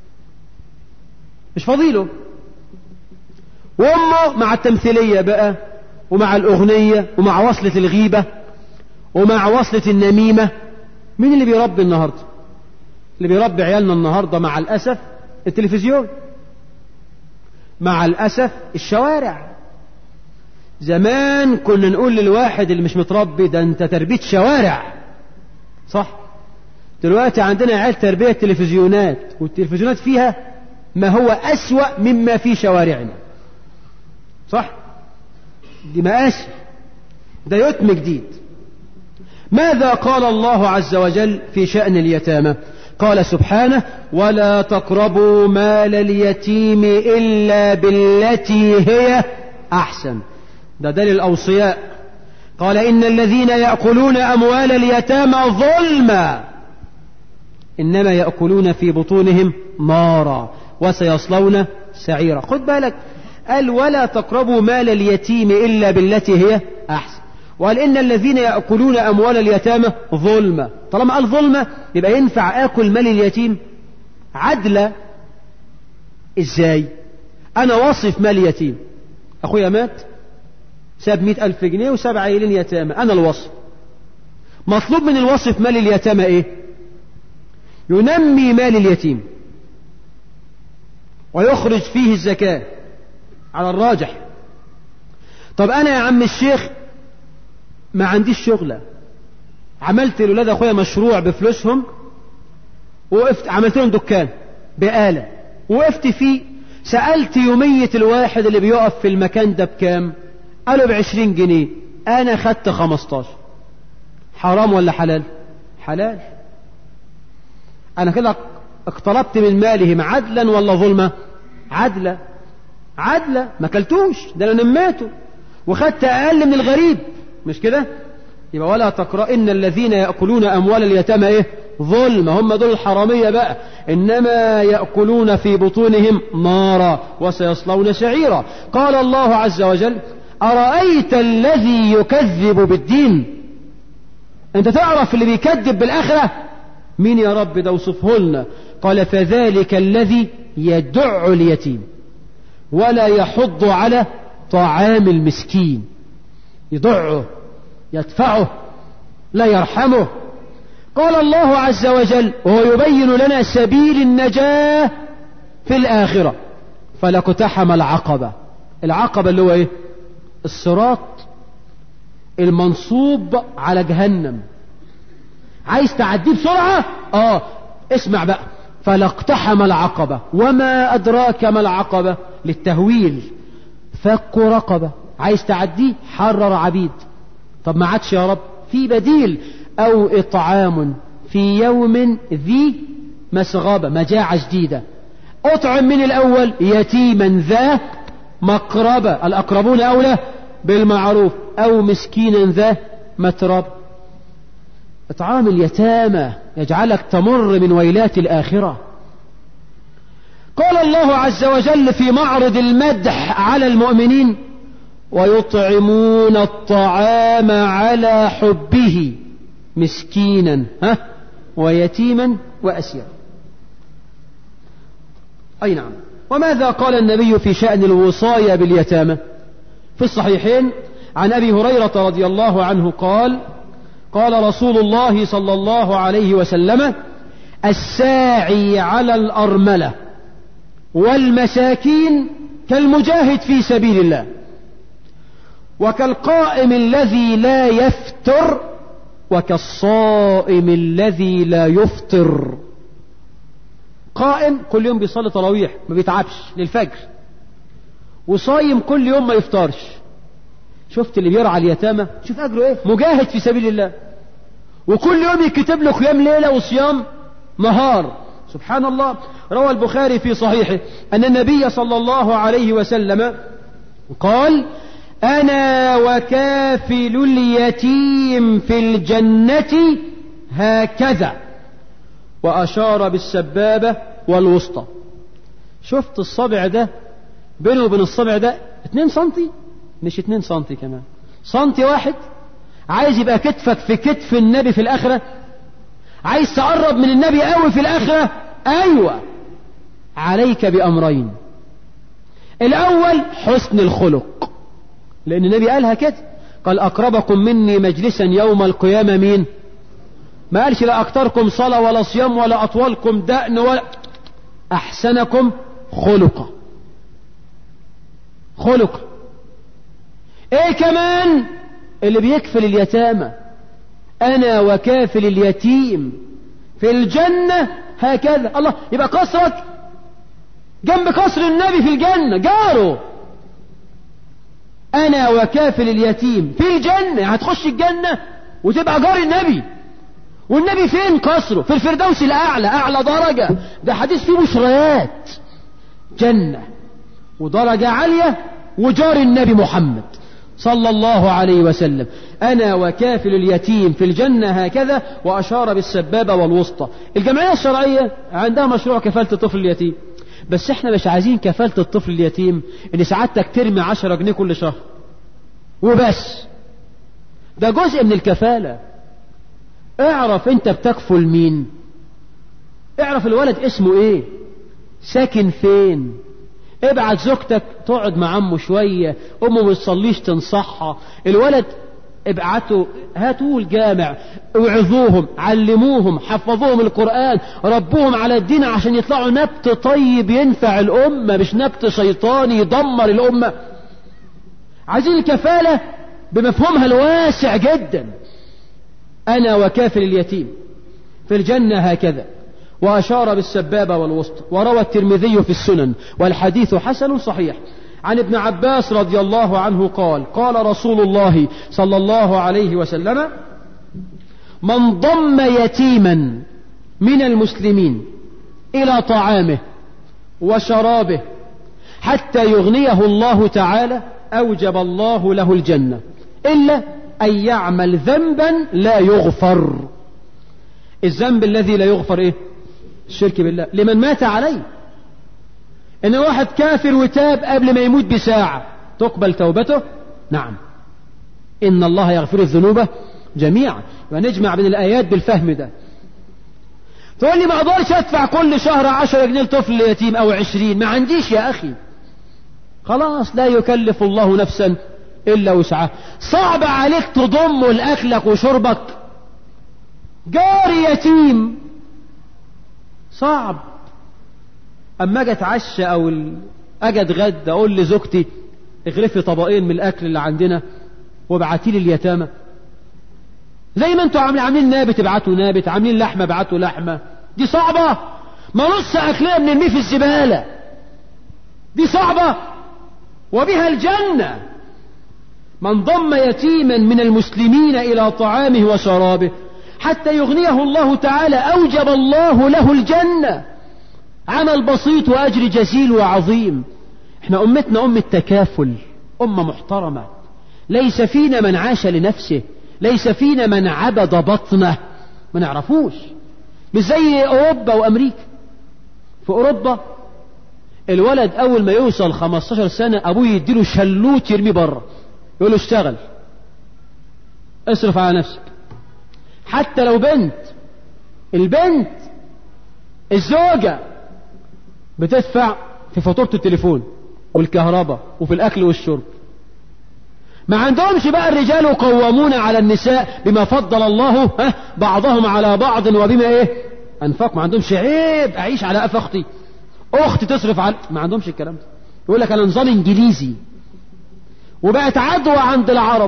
مش فاضيله وأمه مع التمثيلية بقى ومع الأغنية ومع وصلة الغيبة ومع وصلة النميمة مين اللي بيربي النهاردة اللي بيربي عيالنا النهاردة مع الأسف التلفزيون مع الأسف الشوارع زمان كنا نقول للواحد اللي مش متربي ده انت تربية شوارع صح دلوقتي عندنا عيال تربية تلفزيونات والتلفزيونات فيها ما هو أسوأ مما في شوارعنا صح دي مآسي ده يتم جديد ماذا قال الله عز وجل في شأن اليتامى قال سبحانه ولا تقربوا مال اليتيم إلا بالتي هي أحسن ده دليل الأوصياء قال إن الذين يأكلون أموال اليتامى ظلما إنما يأكلون في بطونهم نارا وسيصلون سعيرا خد بالك قال ولا تقربوا مال اليتيم إلا بالتي هي أحسن وقال إن الذين يأكلون أموال اليتامى ظلمة طالما قال ظلمة يبقى ينفع آكل مال اليتيم عدلة إزاي أنا واصف مال يتيم أخويا مات ساب مئة ألف جنيه وساب عيلين يتامى أنا الوصف مطلوب من الوصف مال اليتامى إيه ينمي مال اليتيم ويخرج فيه الزكاة على الراجح طب أنا يا عم الشيخ ما عنديش شغلة عملت لولاد أخويا مشروع بفلوسهم وقفت عملت لهم دكان بآلة وقفت فيه سألت يومية الواحد اللي بيقف في المكان ده بكام قالوا بعشرين جنيه أنا خدت خمستاشر حرام ولا حلال حلال أنا كده اقتربت من مالهم عدلا ولا ظلمة عدلا عدلا ما كلتوش ده انا نميته وخدت اقل من الغريب مش كده يبقى ولا تقرأ إن الذين يأكلون أموال اليتامى إيه ظلم هم دول الحرامية بقى إنما يأكلون في بطونهم نارا وسيصلون سعيرا قال الله عز وجل أرأيت الذي يكذب بالدين أنت تعرف اللي بيكذب بالآخرة مين يا رب ده وصفه لنا قال فذلك الذي يدع اليتيم ولا يحض على طعام المسكين يدعه يدفعه لا يرحمه قال الله عز وجل وهو يبين لنا سبيل النجاة في الآخرة فلقتحم العقبة العقبة اللي هو ايه الصراط المنصوب على جهنم عايز تعديه بسرعة اه اسمع بقى فلاقتحم العقبة وما أدراك ما العقبة للتهويل فك رقبة عايز تعديه حرر عبيد طب ما عادش يا رب في بديل أو إطعام في يوم ذي مسغبة مجاعة جديدة أطعم من الأول يتيما ذا مقربة الأقربون أولى بالمعروف أو مسكينا ذا مترب إطعام اليتامى يجعلك تمر من ويلات الآخرة قال الله عز وجل في معرض المدح على المؤمنين ويطعمون الطعام على حبه مسكينا ها ويتيما وأسيرا أي نعم وماذا قال النبي في شأن الوصايا باليتامى في الصحيحين عن أبي هريرة رضي الله عنه قال قال رسول الله صلى الله عليه وسلم الساعي على الأرملة والمساكين كالمجاهد في سبيل الله وكالقائم الذي لا يفتر وكالصائم الذي لا يفطر قائم كل يوم بيصلي تراويح ما بيتعبش للفجر وصايم كل يوم ما يفطرش شفت اللي بيرعى اليتامى شوف اجره ايه مجاهد في سبيل الله وكل يوم يكتب له قيام ليله وصيام نهار سبحان الله روى البخاري في صحيحه ان النبي صلى الله عليه وسلم قال انا وكافل اليتيم في الجنه هكذا واشار بالسبابه والوسطى شفت الصبع ده بينه وبين الصبع ده اتنين سنتي مش اتنين سنتي كمان سنتي واحد عايز يبقى كتفك في كتف النبي في الآخرة عايز تقرب من النبي قوي في الآخرة أيوة عليك بأمرين الأول حسن الخلق لأن النبي قالها كده قال أقربكم مني مجلسا يوم القيامة مين ما قالش لا أكتركم صلاة ولا صيام ولا أطولكم دأن ولا أحسنكم خلقا خلقا ايه كمان اللي بيكفل اليتامى انا وكافل اليتيم في الجنة هكذا الله يبقى قصرك جنب قصر النبي في الجنة جاره أنا وكافل اليتيم في الجنة هتخش الجنة وتبقى جار النبي والنبي فين قصره في الفردوس الأعلى أعلى درجة ده حديث فيه بشريات جنة ودرجة عالية وجار النبي محمد صلى الله عليه وسلم أنا وكافل اليتيم في الجنة هكذا وأشار بالسبابة والوسطى الجمعية الشرعية عندها مشروع كفالة الطفل اليتيم بس احنا مش عايزين كفالة الطفل اليتيم ان سعادتك ترمي عشرة جنيه كل شهر وبس ده جزء من الكفالة اعرف انت بتكفل مين اعرف الولد اسمه ايه ساكن فين ابعت زوجتك تقعد مع عمه شوية امه ما تصليش تنصحها الولد ابعتوا هاتوا الجامع اوعظوهم علموهم حفظوهم القرآن ربوهم على الدين عشان يطلعوا نبت طيب ينفع الأمة مش نبت شيطاني يدمر الأمة عايزين الكفالة بمفهومها الواسع جدا أنا وكافل اليتيم في الجنة هكذا وأشار بالسبابة والوسطى وروى الترمذي في السنن والحديث حسن صحيح عن ابن عباس رضي الله عنه قال قال رسول الله صلى الله عليه وسلم من ضم يتيما من المسلمين إلى طعامه وشرابه حتى يغنيه الله تعالى أوجب الله له الجنة إلا أن يعمل ذنبا لا يغفر الذنب الذي لا يغفر إيه الشرك بالله لمن مات عليه ان واحد كافر وتاب قبل ما يموت بساعة تقبل توبته نعم ان الله يغفر الذنوب جميعا ونجمع بين الايات بالفهم ده تقول لي ما اقدرش ادفع كل شهر عشرة جنيه لطفل يتيم او عشرين ما عنديش يا اخي خلاص لا يكلف الله نفسا الا وسعها صعب عليك تضم لاكلك وشربك جار يتيم صعب اما اجي اتعشى او اجي اتغدى اقول لزوجتي اغرفي طبقين من الاكل اللي عندنا وابعتي لي اليتامى زي ما انتوا عاملين عاملين نابت ابعتوا نابت عاملين لحمه ابعتوا لحمه دي صعبه ما نص اكلنا بنرميه في الزباله دي صعبه وبها الجنه من ضم يتيما من المسلمين الى طعامه وشرابه حتى يغنيه الله تعالى اوجب الله له الجنه عمل بسيط واجر جزيل وعظيم احنا امتنا ام التكافل امه محترمه ليس فينا من عاش لنفسه ليس فينا من عبد بطنه ما نعرفوش مش زي اوروبا وامريكا في اوروبا الولد اول ما يوصل 15 سنه ابوه يديله شلوت يرميه بره يقول له اشتغل اصرف على نفسك حتى لو بنت البنت الزوجه بتدفع في فاتورة التليفون والكهرباء وفي الأكل والشرب ما عندهمش بقى الرجال قوامون على النساء بما فضل الله ها بعضهم على بعض وبما ايه انفق ما عندهمش عيب اعيش على قف اختي اختي تصرف على ما عندهمش الكلام ده يقول لك انا نظام انجليزي وبقت عدوى عند العرب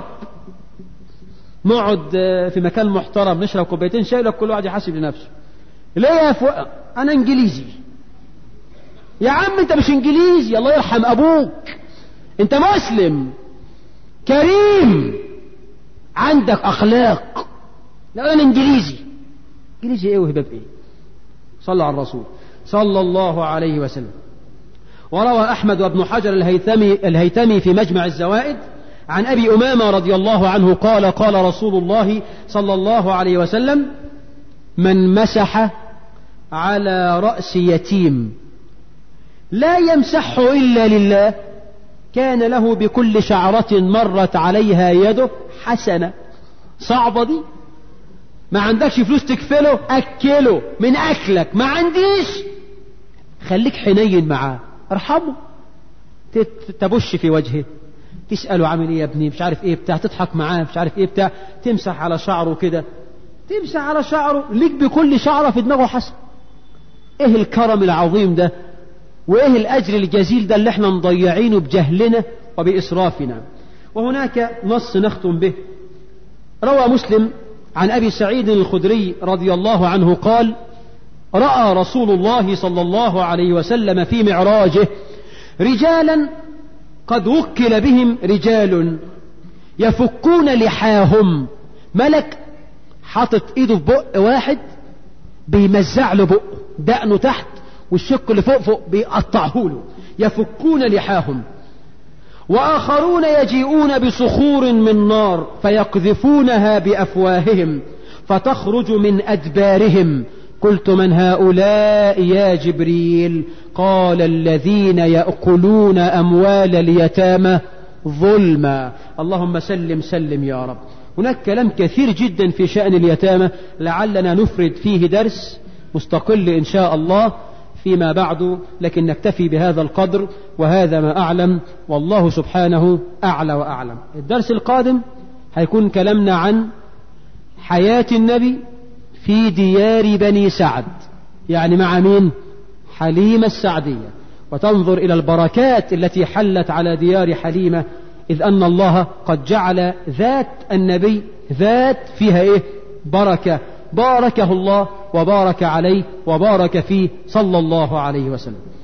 نقعد في مكان محترم نشرب كوبايتين شاي لك كل واحد يحاسب لنفسه ليه يا فو... انا انجليزي يا عم انت مش انجليزي الله يرحم ابوك انت مسلم كريم عندك اخلاق لا انا انجليزي انجليزي ايه وهباب ايه صلى على الرسول صلى الله عليه وسلم وروى احمد وابن حجر الهيثمي, الهيثمي في مجمع الزوائد عن ابي امامه رضي الله عنه قال قال رسول الله صلى الله عليه وسلم من مسح على راس يتيم لا يمسحه إلا لله كان له بكل شعرة مرت عليها يده حسنة صعبة دي ما عندكش فلوس تكفله أكله من أكلك ما عنديش خليك حنين معاه ارحمه تبش في وجهه تسأله عامل ايه يا ابني مش عارف ايه بتاع تضحك معاه مش عارف ايه بتاع تمسح على شعره كده تمسح على شعره ليك بكل شعرة في دماغه حسن ايه الكرم العظيم ده وايه الاجر الجزيل ده اللي احنا مضيعينه بجهلنا وباسرافنا وهناك نص نختم به روى مسلم عن ابي سعيد الخدري رضي الله عنه قال راى رسول الله صلى الله عليه وسلم في معراجه رجالا قد وكل بهم رجال يفكون لحاهم ملك حاطط ايده في بق واحد بيمزع له بقه دقنه تحت والشق اللي فوق فوق بيقطعه له يفكون لحاهم وآخرون يجيئون بصخور من نار فيقذفونها بأفواههم فتخرج من أدبارهم قلت من هؤلاء يا جبريل قال الذين يأكلون أموال اليتامى ظلما اللهم سلم سلم يا رب هناك كلام كثير جدا في شأن اليتامى لعلنا نفرد فيه درس مستقل إن شاء الله فيما بعد لكن نكتفي بهذا القدر وهذا ما أعلم والله سبحانه أعلى وأعلم الدرس القادم هيكون كلامنا عن حياة النبي في ديار بني سعد يعني مع مين حليمة السعدية وتنظر إلى البركات التي حلت على ديار حليمة إذ أن الله قد جعل ذات النبي ذات فيها إيه بركة باركه الله وبارك عليه وبارك فيه صلى الله عليه وسلم